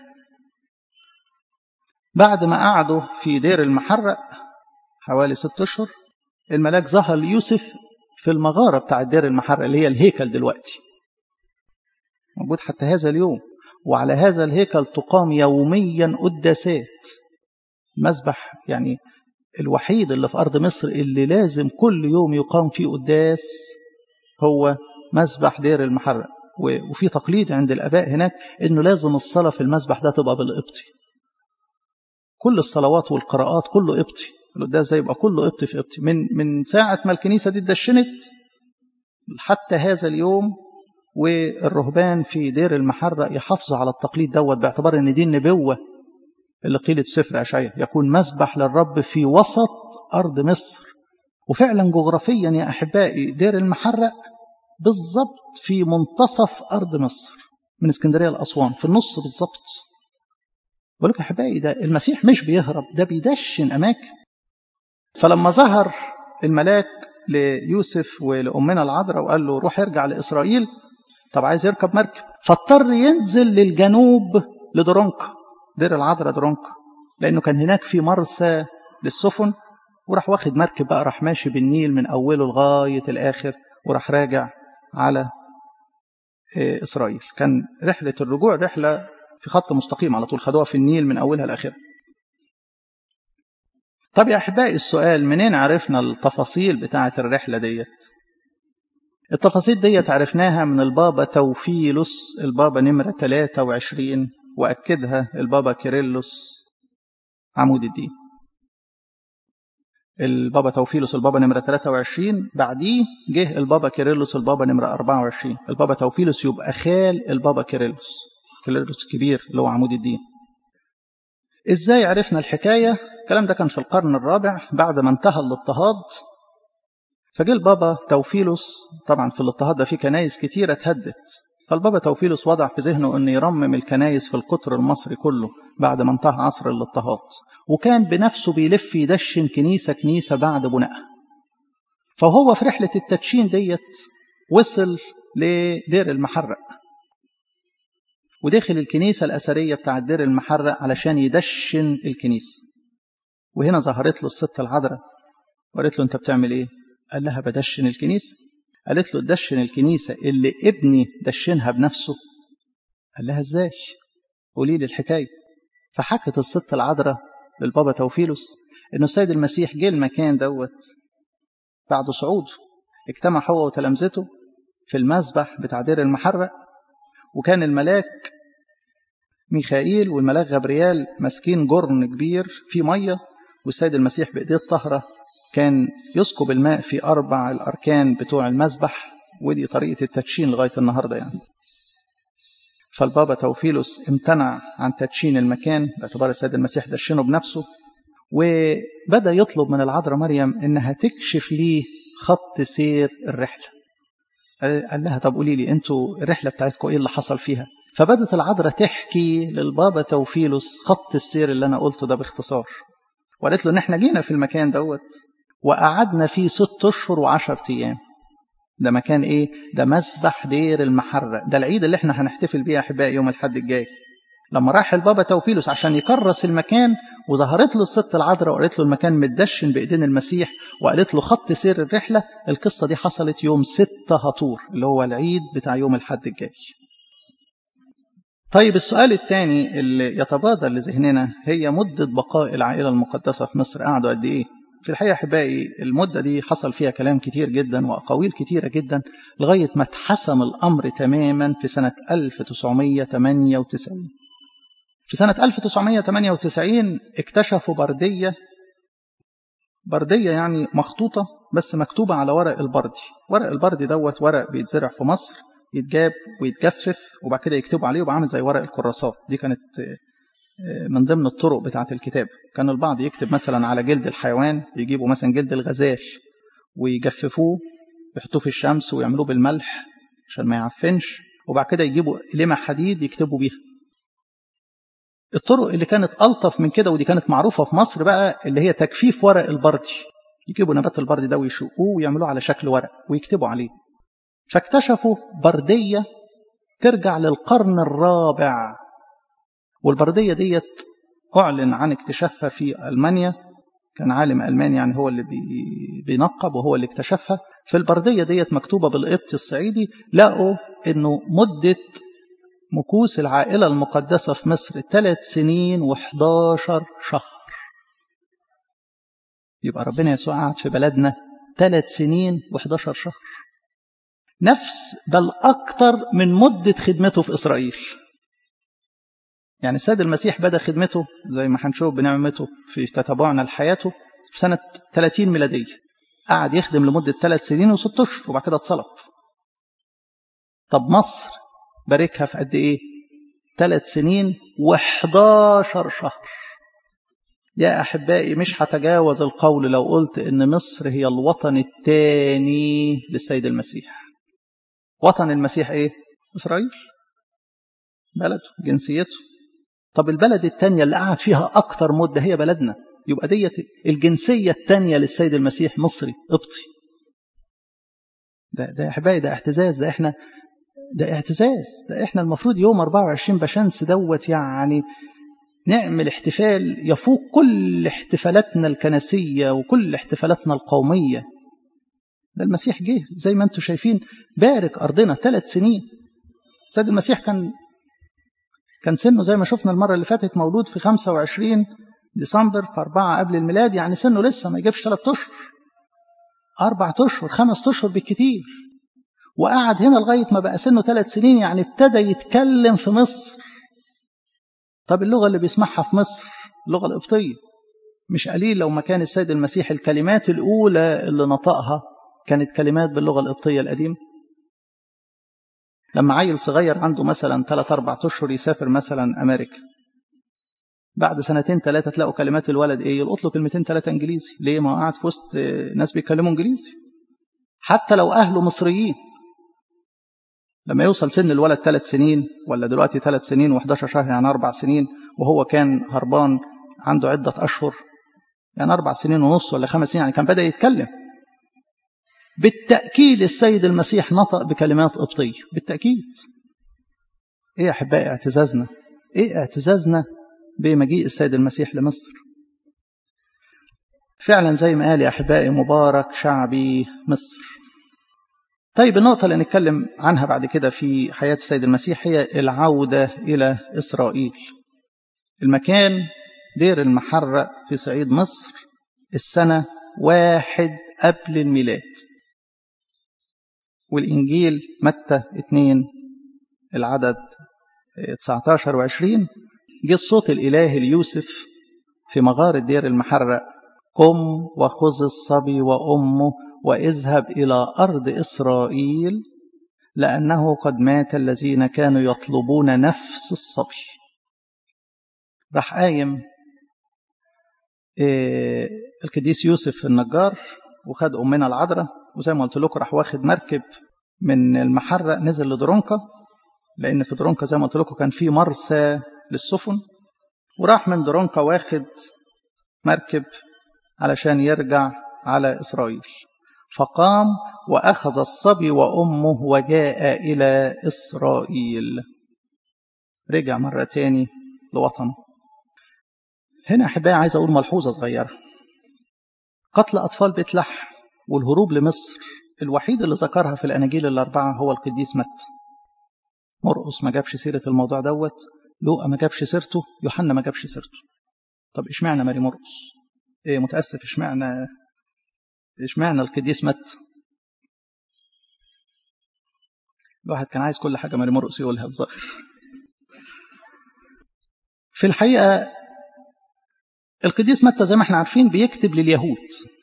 بعد ما قعدوا في دير المحرق حوالي ست أشهر الملاك ظهر ليوسف في المغارة بتاع دير المحرق اللي هي الهيكل دلوقتي موجود حتى هذا اليوم وعلى هذا الهيكل تقام يوميا قداسات مسبح يعني الوحيد اللي في أرض مصر اللي لازم كل يوم يقام فيه قداس هو مسبح دير المحرق وفي تقليد عند الآباء هناك إنه لازم الصلاة في المسبح ده تبقى بالقبطي كل الصلوات والقراءات كله قبطي القداس ده يبقى كله قبطي في قبطي من من ساعة ما الكنيسة دي اتدشنت حتى هذا اليوم والرهبان في دير المحرق يحافظوا على التقليد دوت باعتبار ان دي النبوة اللي قيلت في سفر أشعياء يكون مسبح للرب في وسط أرض مصر وفعلا جغرافيا يا أحبائي دير المحرق بالضبط في منتصف أرض مصر من اسكندرية لأسوان في النص بالضبط بقول لك أحبائي ده المسيح مش بيهرب ده بيدشن أماكن فلما ظهر الملاك ليوسف ولأمنا العذراء وقال له روح ارجع لإسرائيل طب عايز يركب مركب فاضطر ينزل للجنوب لدرونكا دير العذراء درونكا لأنه كان هناك في مرسى للسفن وراح واخد مركب بقى راح ماشي بالنيل من أوله لغاية الآخر وراح راجع على إسرائيل كان رحلة الرجوع رحلة في خط مستقيم على طول خدوها في النيل من أولها لآخرها طب يا أحبائي السؤال منين عرفنا التفاصيل بتاعة الرحلة ديت التفاصيل ديت عرفناها من البابا توفيلوس البابا نمرة 23 وأكدها البابا كيرلس عمود الدين البابا توفيلوس البابا نمرة 23 بعديه جه البابا كيرلس البابا نمرة 24 البابا توفيلوس يبقى خال البابا كيرلس كيرلس كبير اللي هو عمود الدين ازاي عرفنا الحكاية الكلام ده كان في القرن الرابع بعد ما انتهى الاضطهاد فجه البابا توفيلوس طبعا في الاضطهاد ده في كنايس كتيرة اتهدت فالبابا توفيلوس وضع في ذهنه أن يرمم الكنايس في القطر المصري كله بعد ما انتهى عصر الاضطهاد وكان بنفسه بيلف يدشن كنيسة كنيسة بعد بنائها فهو في رحلة التدشين ديت وصل لدير المحرق ودخل الكنيسة الأثرية بتاعت دير المحرق علشان يدشن الكنيسة وهنا ظهرت له الست العذراء وقالت له أنت بتعمل إيه؟ قال لها بدشن الكنيسة قالت له دشن الكنيسة اللي ابني دشنها بنفسه قال لها ازاي قولي لي الحكاية فحكت الست العذراء للبابا توفيلوس انه السيد المسيح جه المكان دوت بعد صعوده اجتمع هو وتلامذته في المسبح بتاع دير المحرق وكان الملاك ميخائيل والملاك غبريال ماسكين جرن كبير فيه ميه والسيد المسيح بايديه الطاهره كان يسكب الماء في أربع الأركان بتوع المسبح ودي طريقة التدشين لغاية النهاردة يعني فالبابا توفيلوس امتنع عن تدشين المكان باعتبار السيد المسيح دشنه بنفسه وبدأ يطلب من العذراء مريم إنها تكشف ليه خط سير الرحلة قال لها طب قولي لي انتوا الرحلة بتاعتكم ايه اللي حصل فيها فبدت العذراء تحكي للبابا توفيلوس خط السير اللي انا قلته ده باختصار وقالت له ان احنا جينا في المكان دوت وقعدنا فيه ست اشهر وعشرة ايام ده مكان ايه ده مسبح دير المحرق ده العيد اللي احنا هنحتفل بيه يا احبائي يوم الحد الجاي لما راح البابا توفيلوس عشان يكرس المكان وظهرت له الست العذراء وقالت له المكان متدشن بايدين المسيح وقالت له خط سير الرحله القصه دي حصلت يوم ستة هطور اللي هو العيد بتاع يوم الحد الجاي طيب السؤال الثاني اللي يتبادر لذهننا هي مدة بقاء العائلة المقدسة في مصر قعدوا قد إيه؟ في الحقيقة أحبائي المدة دي حصل فيها كلام كتير جدا وأقاويل كتيرة جدا لغاية ما اتحسم الأمر تماما في سنة 1998 في سنة 1998 اكتشفوا بردية بردية يعني مخطوطة بس مكتوبة على ورق البردي ورق البردي دوت ورق بيتزرع في مصر يتجاب ويتجفف وبعد كده يكتبوا عليه ويبقى عامل زي ورق الكراسات دي كانت من ضمن الطرق بتاعة الكتاب كان البعض يكتب مثلا على جلد الحيوان يجيبوا مثلا جلد الغزال ويجففوه يحطوه في الشمس ويعملوه بالملح عشان ما يعفنش وبعد كده يجيبوا لمع حديد يكتبوا بيها الطرق اللي كانت ألطف من كده ودي كانت معروفة في مصر بقى اللي هي تجفيف ورق البردي يجيبوا نبات البردي ده ويشقوه ويعملوه على شكل ورق ويكتبوا عليه فاكتشفوا بردية ترجع للقرن الرابع والبردية ديت أعلن عن اكتشافها في ألمانيا كان عالم ألماني يعني هو اللي بينقب وهو اللي اكتشفها في البردية ديت مكتوبة بالقبط الصعيدي لقوا أنه مدة مكوس العائلة المقدسة في مصر ثلاث سنين و11 شهر يبقى ربنا يسوع قعد في بلدنا ثلاث سنين و11 شهر نفس بل أكثر من مدة خدمته في إسرائيل يعني السيد المسيح بدأ خدمته زي ما هنشوف بنعمته في تتابعنا لحياته في سنة 30 ميلادية قعد يخدم لمدة ثلاث سنين وست أشهر وبعد كده اتصلب طب مصر باركها في قد إيه؟ ثلاث سنين و11 شهر يا أحبائي مش هتجاوز القول لو قلت إن مصر هي الوطن الثاني للسيد المسيح وطن المسيح إيه؟ إسرائيل بلده جنسيته طب البلد الثانية اللي قعد فيها أكتر مدة هي بلدنا يبقى ديت الجنسية الثانية للسيد المسيح مصري قبطي ده ده يا احبائي ده اعتزاز ده احنا ده اعتزاز ده احنا المفروض يوم 24 بشمس دوت يعني نعمل احتفال يفوق كل احتفالاتنا الكنسية وكل احتفالاتنا القومية ده المسيح جه زي ما انتم شايفين بارك أرضنا ثلاث سنين سيد المسيح كان كان سنه زي ما شفنا المرة اللي فاتت مولود في 25 ديسمبر في أربعة قبل الميلاد يعني سنه لسه ما يجيبش ثلاث أشهر أربعة أشهر خمس أشهر بالكتير وقعد هنا لغاية ما بقى سنه ثلاث سنين يعني ابتدى يتكلم في مصر طب اللغة اللي بيسمعها في مصر اللغة القبطية مش قليل لو ما كان السيد المسيح الكلمات الأولى اللي نطقها كانت كلمات باللغة القبطية القديمة لما عيل صغير عنده مثلا 3 4 اشهر يسافر مثلا امريكا بعد سنتين ثلاثه تلاقوا كلمات الولد ايه يلقط له كلمتين ثلاثه انجليزي ليه ما هو قاعد في وسط ناس بيتكلموا انجليزي حتى لو اهله مصريين لما يوصل سن الولد ثلاث سنين ولا دلوقتي ثلاث سنين و11 شهر يعني اربع سنين وهو كان هربان عنده عده اشهر يعني اربع سنين ونص ولا خمس سنين يعني كان بدا يتكلم بالتأكيد السيد المسيح نطق بكلمات قبطية بالتأكيد إيه يا أحبائي اعتزازنا إيه اعتزازنا بمجيء السيد المسيح لمصر فعلا زي ما قال يا أحبائي مبارك شعبي مصر طيب النقطة اللي نتكلم عنها بعد كده في حياة السيد المسيح هي العودة إلى إسرائيل المكان دير المحرق في صعيد مصر السنة واحد قبل الميلاد والإنجيل متى 2 العدد 19 و 20 جه الصوت الإلهي ليوسف في مغارة دير المحرق قم وخذ الصبي وأمه واذهب إلى أرض إسرائيل لأنه قد مات الذين كانوا يطلبون نفس الصبي راح قايم القديس يوسف النجار وخد أمنا العذراء وزي ما قلت لكم راح واخد مركب من المحرق نزل لدرونكا لأن في درونكا زي ما قلت لكم كان في مرسى للسفن وراح من درونكا واخد مركب علشان يرجع على إسرائيل فقام وأخذ الصبي وأمه وجاء إلى إسرائيل رجع مرة تاني لوطنه هنا أحبائي عايز أقول ملحوظة صغيرة قتل أطفال بيت لحم والهروب لمصر الوحيد اللي ذكرها في الأناجيل الأربعة هو القديس مت مرقس ما جابش سيرة الموضوع دوت لوقا ما جابش سيرته يوحنا ما جابش سيرته طب اشمعنى ماري مرقس ايه متأسف اشمعنى اشمعنى القديس مت الواحد كان عايز كل حاجة ماري مرقس يقولها الظاهر في الحقيقة القديس متى زي ما احنا عارفين بيكتب لليهود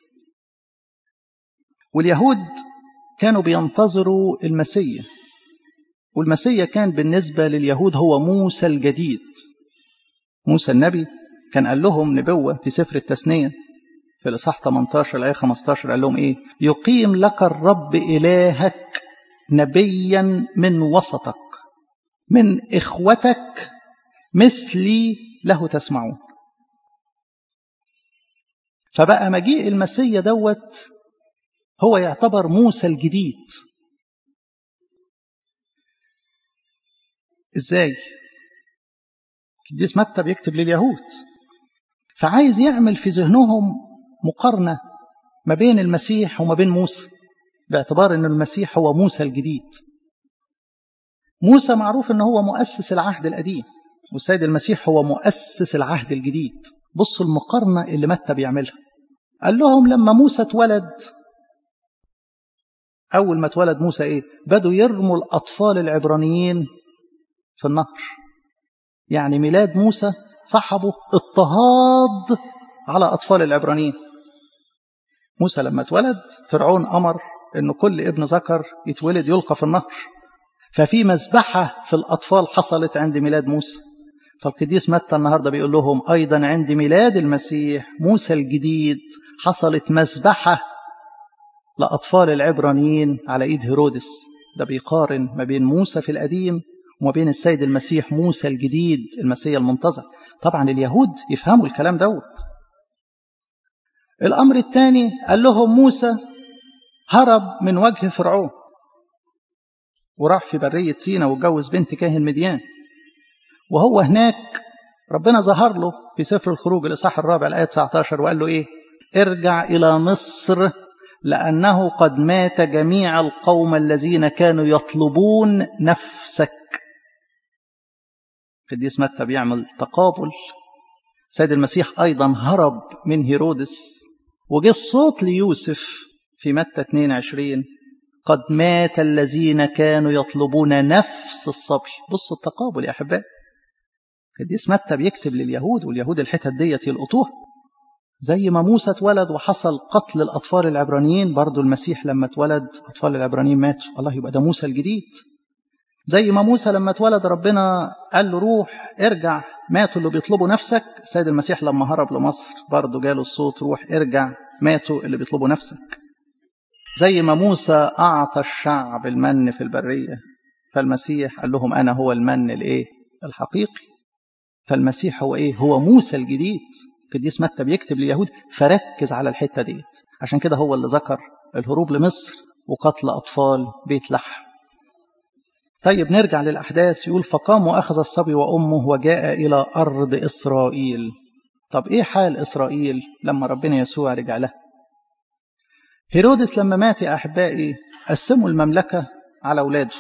واليهود كانوا بينتظروا المسيا والمسيا كان بالنسبة لليهود هو موسى الجديد موسى النبي كان قال لهم نبوة في سفر التثنية في الإصحاح 18 الآية 15 قال لهم إيه يقيم لك الرب إلهك نبيا من وسطك من إخوتك مثلي له تسمعون فبقى مجيء المسيا دوت هو يعتبر موسى الجديد ازاي القديس متى بيكتب لليهود فعايز يعمل في ذهنهم مقارنة ما بين المسيح وما بين موسى باعتبار أن المسيح هو موسى الجديد موسى معروف أنه هو مؤسس العهد القديم والسيد المسيح هو مؤسس العهد الجديد بصوا المقارنة اللي متى بيعملها قال لهم لما موسى اتولد أول ما اتولد موسى إيه بدوا يرموا الأطفال العبرانيين في النهر يعني ميلاد موسى صحبه اضطهاد على أطفال العبرانيين موسى لما اتولد فرعون أمر أنه كل ابن ذكر يتولد يلقى في النهر ففي مذبحة في الأطفال حصلت عند ميلاد موسى فالقديس متى النهارده بيقول لهم أيضا عند ميلاد المسيح موسى الجديد حصلت مذبحة لأطفال العبرانيين على إيد هيرودس ده بيقارن ما بين موسى في القديم وما بين السيد المسيح موسى الجديد المسيح المنتظر طبعا اليهود يفهموا الكلام دوت الأمر الثاني قال لهم موسى هرب من وجه فرعون وراح في برية سينا واتجوز بنت كاهن مديان وهو هناك ربنا ظهر له في سفر الخروج الإصحاح الرابع الآية 19 وقال له إيه ارجع إلى مصر لأنه قد مات جميع القوم الذين كانوا يطلبون نفسك قديس متى بيعمل تقابل سيد المسيح أيضا هرب من هيرودس وجه الصوت ليوسف في متى 22 قد مات الذين كانوا يطلبون نفس الصبي بصوا التقابل يا أحبائي قديس متى بيكتب لليهود واليهود الحتت ديت يلقطوها زي ما موسى اتولد وحصل قتل الأطفال العبرانيين برضو المسيح لما اتولد أطفال العبرانيين ماتوا الله يبقى ده موسى الجديد زي ما موسى لما اتولد ربنا قال له روح ارجع ماتوا اللي بيطلبوا نفسك السيد المسيح لما هرب لمصر برضه جاله الصوت روح ارجع ماتوا اللي بيطلبوا نفسك زي ما موسى أعطى الشعب المن في البرية فالمسيح قال لهم أنا هو المن الإيه الحقيقي فالمسيح هو إيه هو موسى الجديد قديس متى بيكتب لليهود فركز على الحتة ديت عشان كده هو اللي ذكر الهروب لمصر وقتل أطفال بيت لحم طيب نرجع للأحداث يقول فقام وأخذ الصبي وأمه وجاء إلى أرض إسرائيل طب إيه حال إسرائيل لما ربنا يسوع رجع له هيرودس لما مات يا أحبائي قسموا المملكة على أولاده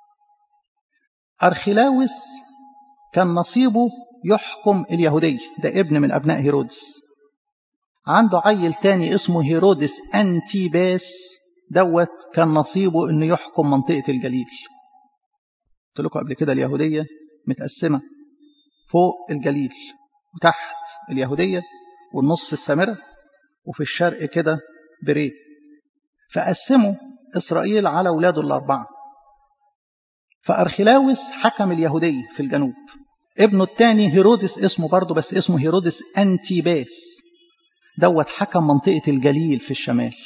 أرخلاوس كان نصيبه يحكم اليهودية ده ابن من أبناء هيرودس عنده عيل تاني اسمه هيرودس أنتيباس دوت كان نصيبه انه يحكم منطقة الجليل قلت لكم قبل كده اليهودية متقسمة فوق الجليل وتحت اليهودية والنص السامرة وفي الشرق كده بريه فقسموا إسرائيل على أولاده الأربعة فأرخلاوس حكم اليهودية في الجنوب ابنه الثاني هيرودس اسمه برضه بس اسمه هيرودس أنتيباس دوت حكم منطقة الجليل في الشمال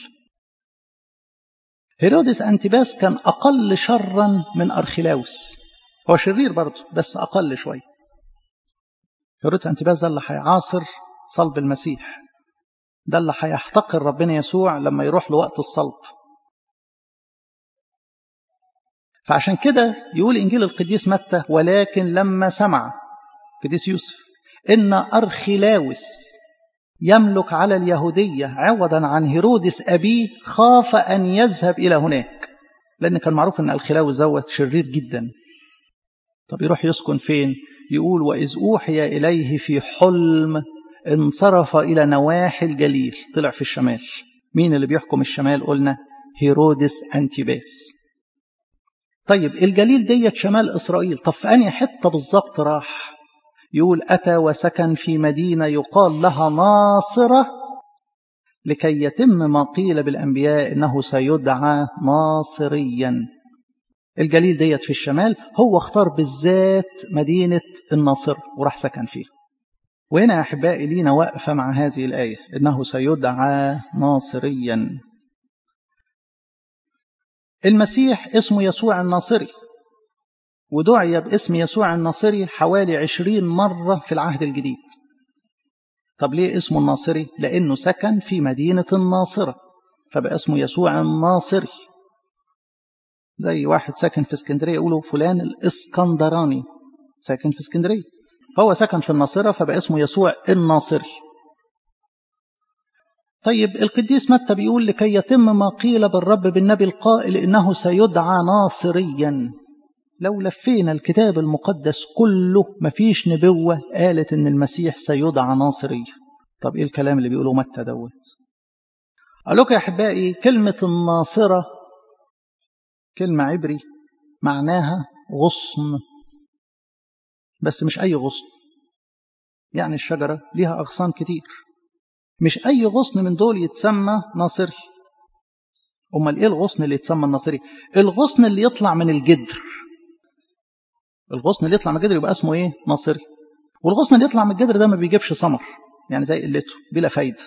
هيرودس أنتيباس كان أقل شرا من أرخلاوس هو شرير برضه بس أقل شوية هيرودس أنتيباس ده اللي هيعاصر صلب المسيح ده اللي هيحتقر ربنا يسوع لما يروح له وقت الصلب فعشان كده يقول إنجيل القديس متى ولكن لما سمع قديس يوسف إن أرخلاوس يملك على اليهودية عوضا عن هيرودس أبيه خاف أن يذهب إلى هناك لأن كان معروف أن الخلاوس دوت شرير جدا طب يروح يسكن فين يقول وإذ أوحي إليه في حلم انصرف إلى نواحي الجليل طلع في الشمال مين اللي بيحكم الشمال قلنا هيرودس أنتيباس طيب الجليل ديت شمال إسرائيل طب في أنهي حتة بالظبط راح يقول أتى وسكن في مدينة يقال لها ناصرة لكي يتم ما قيل بالأنبياء إنه سيدعى ناصريا الجليل ديت في الشمال هو اختار بالذات مدينة الناصرة وراح سكن فيها وهنا يا أحبائي لينا واقفة مع هذه الآية إنه سيدعى ناصريا المسيح اسمه يسوع الناصري ودعي باسم يسوع الناصري حوالي عشرين مرة في العهد الجديد طب ليه اسمه الناصري؟ لأنه سكن في مدينة الناصرة فبقى اسمه يسوع الناصري زي واحد ساكن في اسكندرية يقولوا فلان الاسكندراني ساكن في اسكندرية فهو سكن في الناصرة فبقى اسمه يسوع الناصري طيب القديس متى بيقول لكي يتم ما قيل بالرب بالنبي القائل إنه سيدعى ناصريا لو لفينا الكتاب المقدس كله مفيش نبوة قالت إن المسيح سيدعى ناصريا طب إيه الكلام اللي بيقوله متى دوت أقول لكم يا أحبائي كلمة الناصرة كلمة عبري معناها غصن بس مش أي غصن يعني الشجرة ليها أغصان كتير مش أي غصن من دول يتسمى ناصري أمال إيه الغصن اللي يتسمى الناصري الغصن اللي يطلع من الجدر الغصن اللي يطلع من الجدر يبقى اسمه إيه ناصري والغصن اللي يطلع من الجدر ده ما بيجيبش ثمر يعني زي قلته بلا فايدة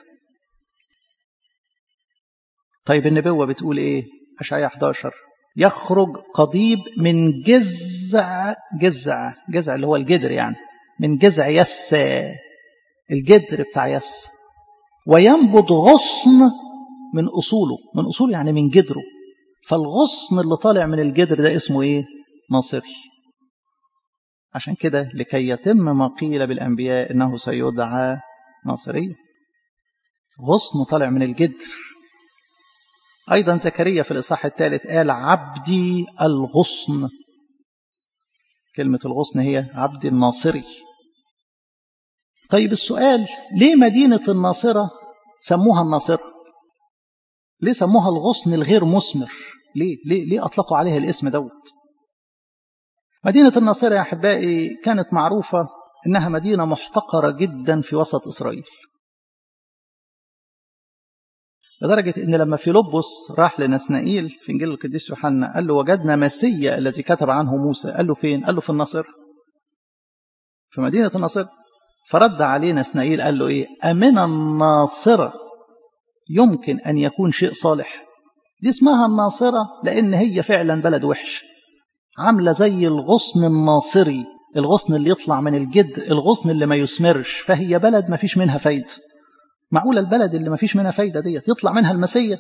طيب النبوة بتقول إيه أشعياء 11 يخرج قضيب من جزع جزع جزع اللي هو الجدر يعني من جزع يس الجدر بتاع يس وينبض غصن من أصوله من أصوله يعني من جدره فالغصن اللي طالع من الجدر ده اسمه إيه ناصري عشان كده لكي يتم ما قيل بالأنبياء إنه سيدعى ناصري غصن طالع من الجدر أيضا زكريا في الإصحاح الثالث قال عبدي الغصن كلمة الغصن هي عبدي الناصري طيب السؤال ليه مدينة الناصرة سموها الناصرة ليه سموها الغصن الغير مثمر ليه ليه ليه أطلقوا عليها الاسم دوت مدينة الناصرة يا أحبائي كانت معروفة إنها مدينة محتقرة جدا في وسط إسرائيل لدرجة إن لما فيلبس راح لنسنائيل في إنجيل القديس يوحنا قال له وجدنا مسيا الذي كتب عنه موسى قال له فين؟ قال له في الناصرة في مدينة الناصرة فرد عليه نسنائيل قال له إيه؟ أمن الناصرة يمكن أن يكون شيء صالح دي اسمها الناصرة لأن هي فعلا بلد وحش عاملة زي الغصن الناصري الغصن اللي يطلع من الجد الغصن اللي ما يثمرش فهي بلد ما فيش منها فايدة معقولة البلد اللي ما فيش منها فايدة ديت يطلع منها المسية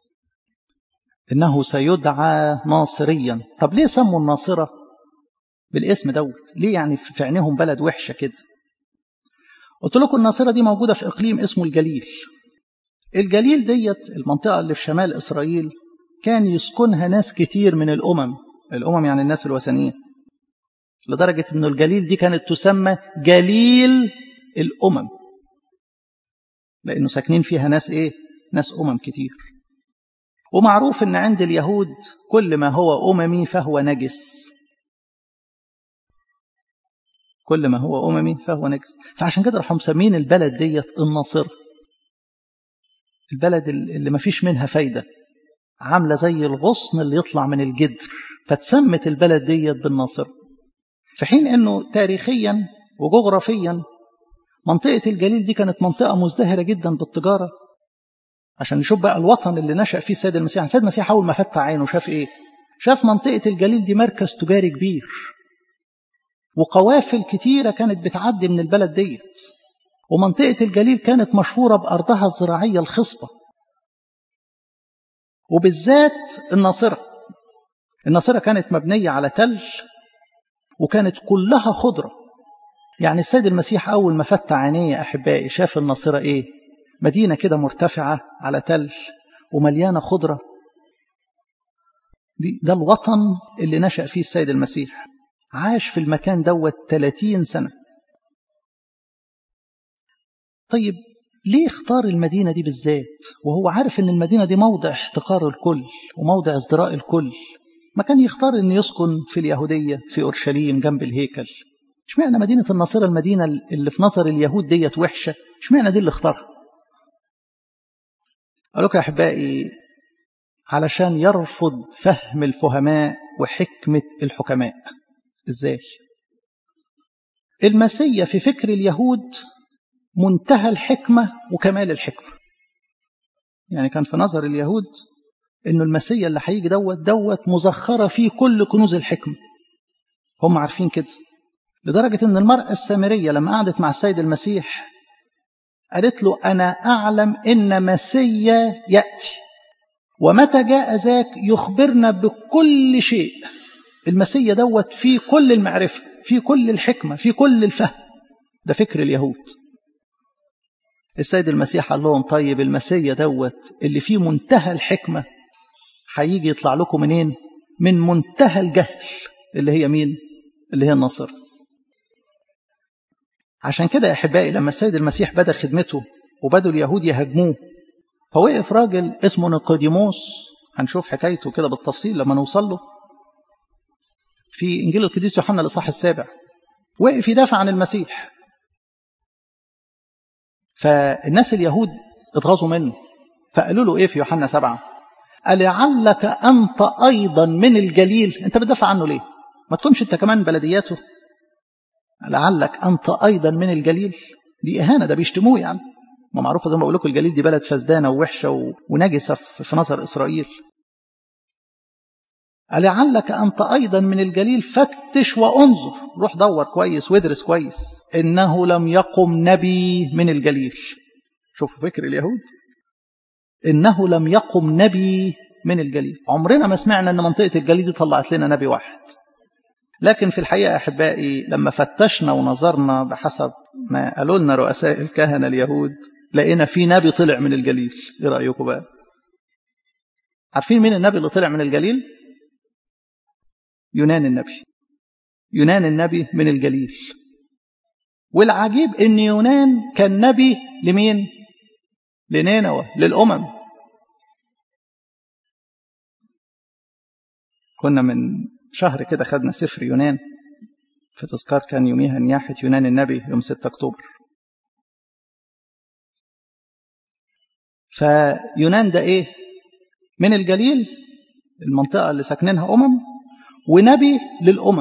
إنه سيدعى ناصريا طب ليه سموا الناصرة بالاسم دوت ليه يعني في عينيهم بلد وحشة كده قلت لكم الناصرة دي موجودة في إقليم اسمه الجليل الجليل ديت المنطقة اللي في شمال إسرائيل كان يسكنها ناس كتير من الأمم الأمم يعني الناس الوثنيين لدرجة أن الجليل دي كانت تسمى جليل الأمم لأنه ساكنين فيها ناس إيه؟ ناس أمم كتير ومعروف أن عند اليهود كل ما هو أممي فهو نجس كل ما هو أممي فهو نجس فعشان كده راحوا مسمين البلد ديت الناصرة البلد اللي ما فيش منها فايدة عاملة زي الغصن اللي يطلع من الجدر فتسمت البلد ديت بالناصرة في حين أنه تاريخيا وجغرافيا منطقة الجليل دي كانت منطقة مزدهرة جدا بالتجارة عشان نشوف بقى الوطن اللي نشأ فيه السيد المسيح السيد المسيح أول ما فتح عينه شاف إيه شاف منطقة الجليل دي مركز تجاري كبير وقوافل كتيرة كانت بتعدي من البلد ديت ومنطقة الجليل كانت مشهورة بأرضها الزراعية الخصبة وبالذات الناصرة الناصرة كانت مبنية على تل وكانت كلها خضرة يعني السيد المسيح أول ما فتح عينيه يا أحبائي شاف الناصرة إيه مدينة كده مرتفعة على تل ومليانة خضرة دي ده الوطن اللي نشأ فيه السيد المسيح عاش في المكان دوت 30 سنة طيب ليه اختار المدينة دي بالذات وهو عارف ان المدينة دي موضع احتقار الكل وموضع ازدراء الكل ما كان يختار ان يسكن في اليهودية في أورشليم جنب الهيكل اشمعنى مدينة الناصرة المدينة اللي في نظر اليهود ديت وحشة اشمعنى دي اللي اختارها قالوا يا أحبائي علشان يرفض فهم الفهماء وحكمة الحكماء ازاي المسيا في فكر اليهود منتهى الحكمة وكمال الحكمة يعني كان في نظر اليهود انه المسيا اللي هيجي دوت دوت مزخرة فيه كل كنوز الحكمة هم عارفين كده لدرجة ان المرأة السامرية لما قعدت مع السيد المسيح قالت له أنا أعلم إن مسيا يأتي ومتى جاء ذاك يخبرنا بكل شيء المسيا دوت فيه كل المعرفة في كل الحكمة في كل الفهم ده فكر اليهود السيد المسيح قال لهم طيب المسيا دوت اللي فيه منتهى الحكمة هيجي يطلع لكم منين من منتهى الجهل اللي هي مين اللي هي النصر عشان كده يا احبائي لما السيد المسيح بدا خدمته وبدوا اليهود يهاجموه فوقف راجل اسمه نيقوديموس هنشوف حكايته كده بالتفصيل لما نوصل له في انجيل القديس يوحنا الاصحاح السابع وقف يدافع عن المسيح فالناس اليهود اتغاظوا منه فقالوا له ايه في يوحنا سبعة ألعلك أنت أيضا من الجليل أنت بتدافع عنه ليه ما تكونش أنت كمان بلدياته لعلك أنت أيضا من الجليل دي إهانة ده بيشتموه يعني ما معروفة زي ما بقول لكم الجليل دي بلد فسدانة ووحشة ونجسة في نظر إسرائيل لعلك أنت أيضا من الجليل فتش وانظر روح دور كويس وادرس كويس إنه لم يقم نبي من الجليل شوفوا فكر اليهود إنه لم يقم نبي من الجليل عمرنا ما سمعنا أن منطقة الجليل دي طلعت لنا نبي واحد لكن في الحقيقة أحبائي لما فتشنا ونظرنا بحسب ما قالوا لنا رؤساء الكهنة اليهود لقينا في نبي طلع من الجليل إيه رأيكم بقى عارفين مين النبي اللي طلع من الجليل يونان النبي يونان النبي من الجليل والعجيب ان يونان كان نبي لمين لنينوى للأمم كنا من شهر كده خدنا سفر يونان في تذكار كان يوميها نياحة يونان النبي يوم 6 أكتوبر فيونان ده إيه من الجليل المنطقة اللي ساكنينها أمم ونبي للأمم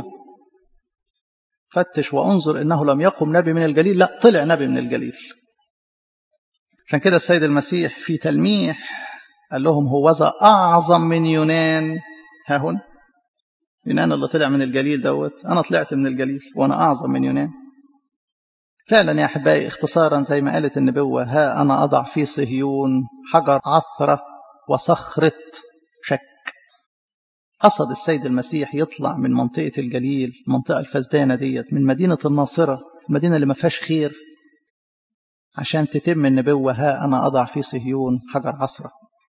فتش وانظر إنه لم يقم نبي من الجليل لا طلع نبي من الجليل عشان كده السيد المسيح في تلميح قال لهم هوذا أعظم من يونان ها هنا يونان اللي طلع من الجليل دوت أنا طلعت من الجليل وأنا أعظم من يونان فعلا يا أحبائي اختصارا زي ما قالت النبوة ها أنا أضع في صهيون حجر عثرة وصخرة شك قصد السيد المسيح يطلع من منطقة الجليل المنطقة الفزدانة ديت من مدينة الناصرة المدينة اللي ما فيهاش خير عشان تتم النبوة ها أنا أضع في صهيون حجر عصرة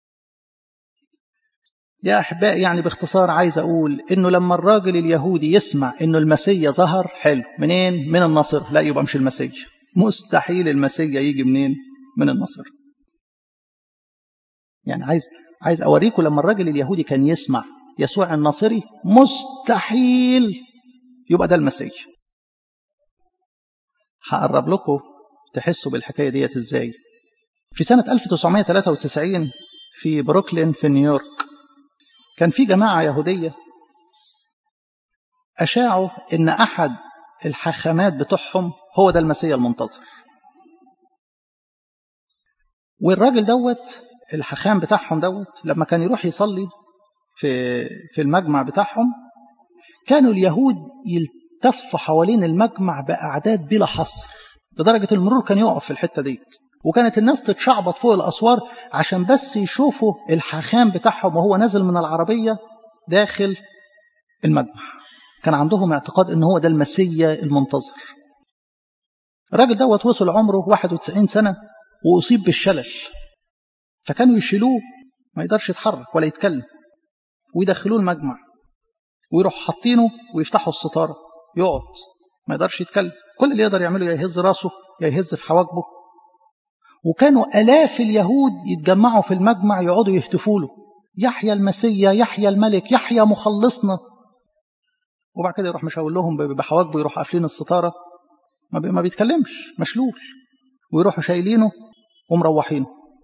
يا أحبائي يعني باختصار عايز أقول إنه لما الراجل اليهودي يسمع إنه المسيا ظهر حلو منين؟ من النصر لا يبقى مش المسيا مستحيل المسيا يجي منين؟ من النصر يعني عايز عايز أوريكم لما الراجل اليهودي كان يسمع يسوع الناصري مستحيل يبقى ده المسيا هقرب لكم تحسوا بالحكاية ديت ازاي في سنة 1993 في بروكلين في نيويورك كان في جماعة يهودية أشاعوا إن أحد الحاخامات بتوعهم هو ده المسيح المنتظر والراجل دوت الحاخام بتاعهم دوت لما كان يروح يصلي في في المجمع بتاعهم كانوا اليهود يلتفوا حوالين المجمع بأعداد بلا حصر لدرجة المرور كان يقف في الحتة ديت وكانت الناس تتشعبط فوق الأسوار عشان بس يشوفوا الحاخام بتاعهم وهو نازل من العربية داخل المجمع كان عندهم اعتقاد ان هو ده المسيا المنتظر الراجل دوت وصل عمره 91 سنة وأصيب بالشلل فكانوا يشيلوه ما يقدرش يتحرك ولا يتكلم ويدخلوه المجمع ويروح حاطينه ويفتحوا الستارة يقعد ما يقدرش يتكلم كل اللي يقدر يعمله يا يهز راسه يا يهز في حواجبه وكانوا آلاف اليهود يتجمعوا في المجمع يقعدوا يهتفوا له يحيى المسيا يحيى الملك يحيى مخلصنا وبعد كده يروح مشاور لهم بحواجبه يروح قافلين الستارة ما بيتكلمش مشلول ويروحوا شايلينه ومروحينه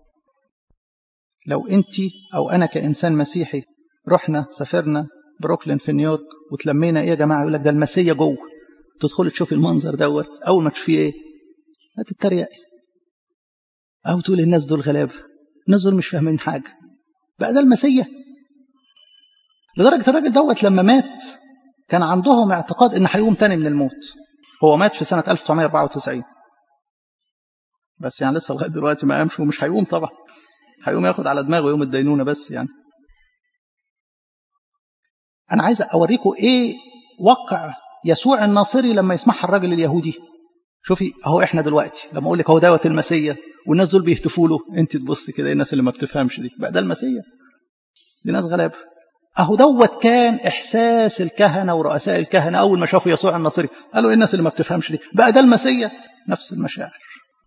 لو انت او انا كانسان مسيحي رحنا سافرنا بروكلين في نيويورك وتلمينا ايه يا جماعه يقول لك ده المسيا جوه تدخلي تشوفي المنظر دوت اول ما تشوفيه ايه هتتريقي او تقول الناس دول غلابه الناس دول مش فاهمين حاجه بقى ده المسيا لدرجه الراجل دوت لما مات كان عندهم اعتقاد ان هيقوم تاني من الموت هو مات في سنه 1994 بس يعني لسه لغايه دلوقتي ما قامش ومش هيقوم طبعا هيقوم ياخد على دماغه يوم الدينونه بس يعني انا عايز اوريكم ايه واقع يسوع الناصري لما يسمعها الراجل اليهودي شوفي اهو احنا دلوقتي لما اقول لك هو دوت المسيا والناس دول بيهتفوا له انت تبص كده الناس اللي ما بتفهمش دي بقى ده المسيا دي ناس غلابه اهو دوت كان احساس الكهنه ورؤساء الكهنه اول ما شافوا يسوع الناصري قالوا ايه الناس اللي ما بتفهمش دي بقى ده المسيا نفس المشاعر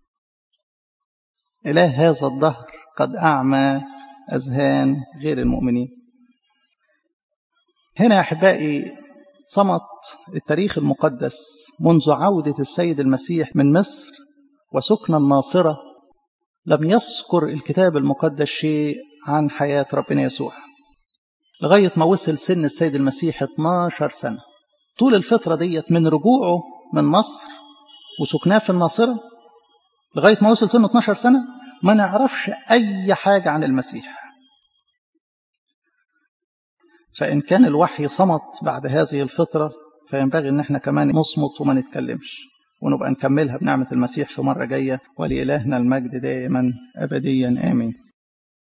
اله هذا الدهر قد اعمى اذهان غير المؤمنين هنا يا احبائي صمت التاريخ المقدس منذ عودة السيد المسيح من مصر وسكن الناصرة لم يذكر الكتاب المقدس شيء عن حياة ربنا يسوع لغاية ما وصل سن السيد المسيح 12 سنة طول الفترة ديت من رجوعه من مصر وسكناه في الناصرة لغاية ما وصل سن 12 سنة ما نعرفش أي حاجة عن المسيح فإن كان الوحي صمت بعد هذه الفترة فينبغي أن احنا كمان نصمت وما نتكلمش ونبقى نكملها بنعمة المسيح في مرة جاية ولإلهنا المجد دائما أبديا آمين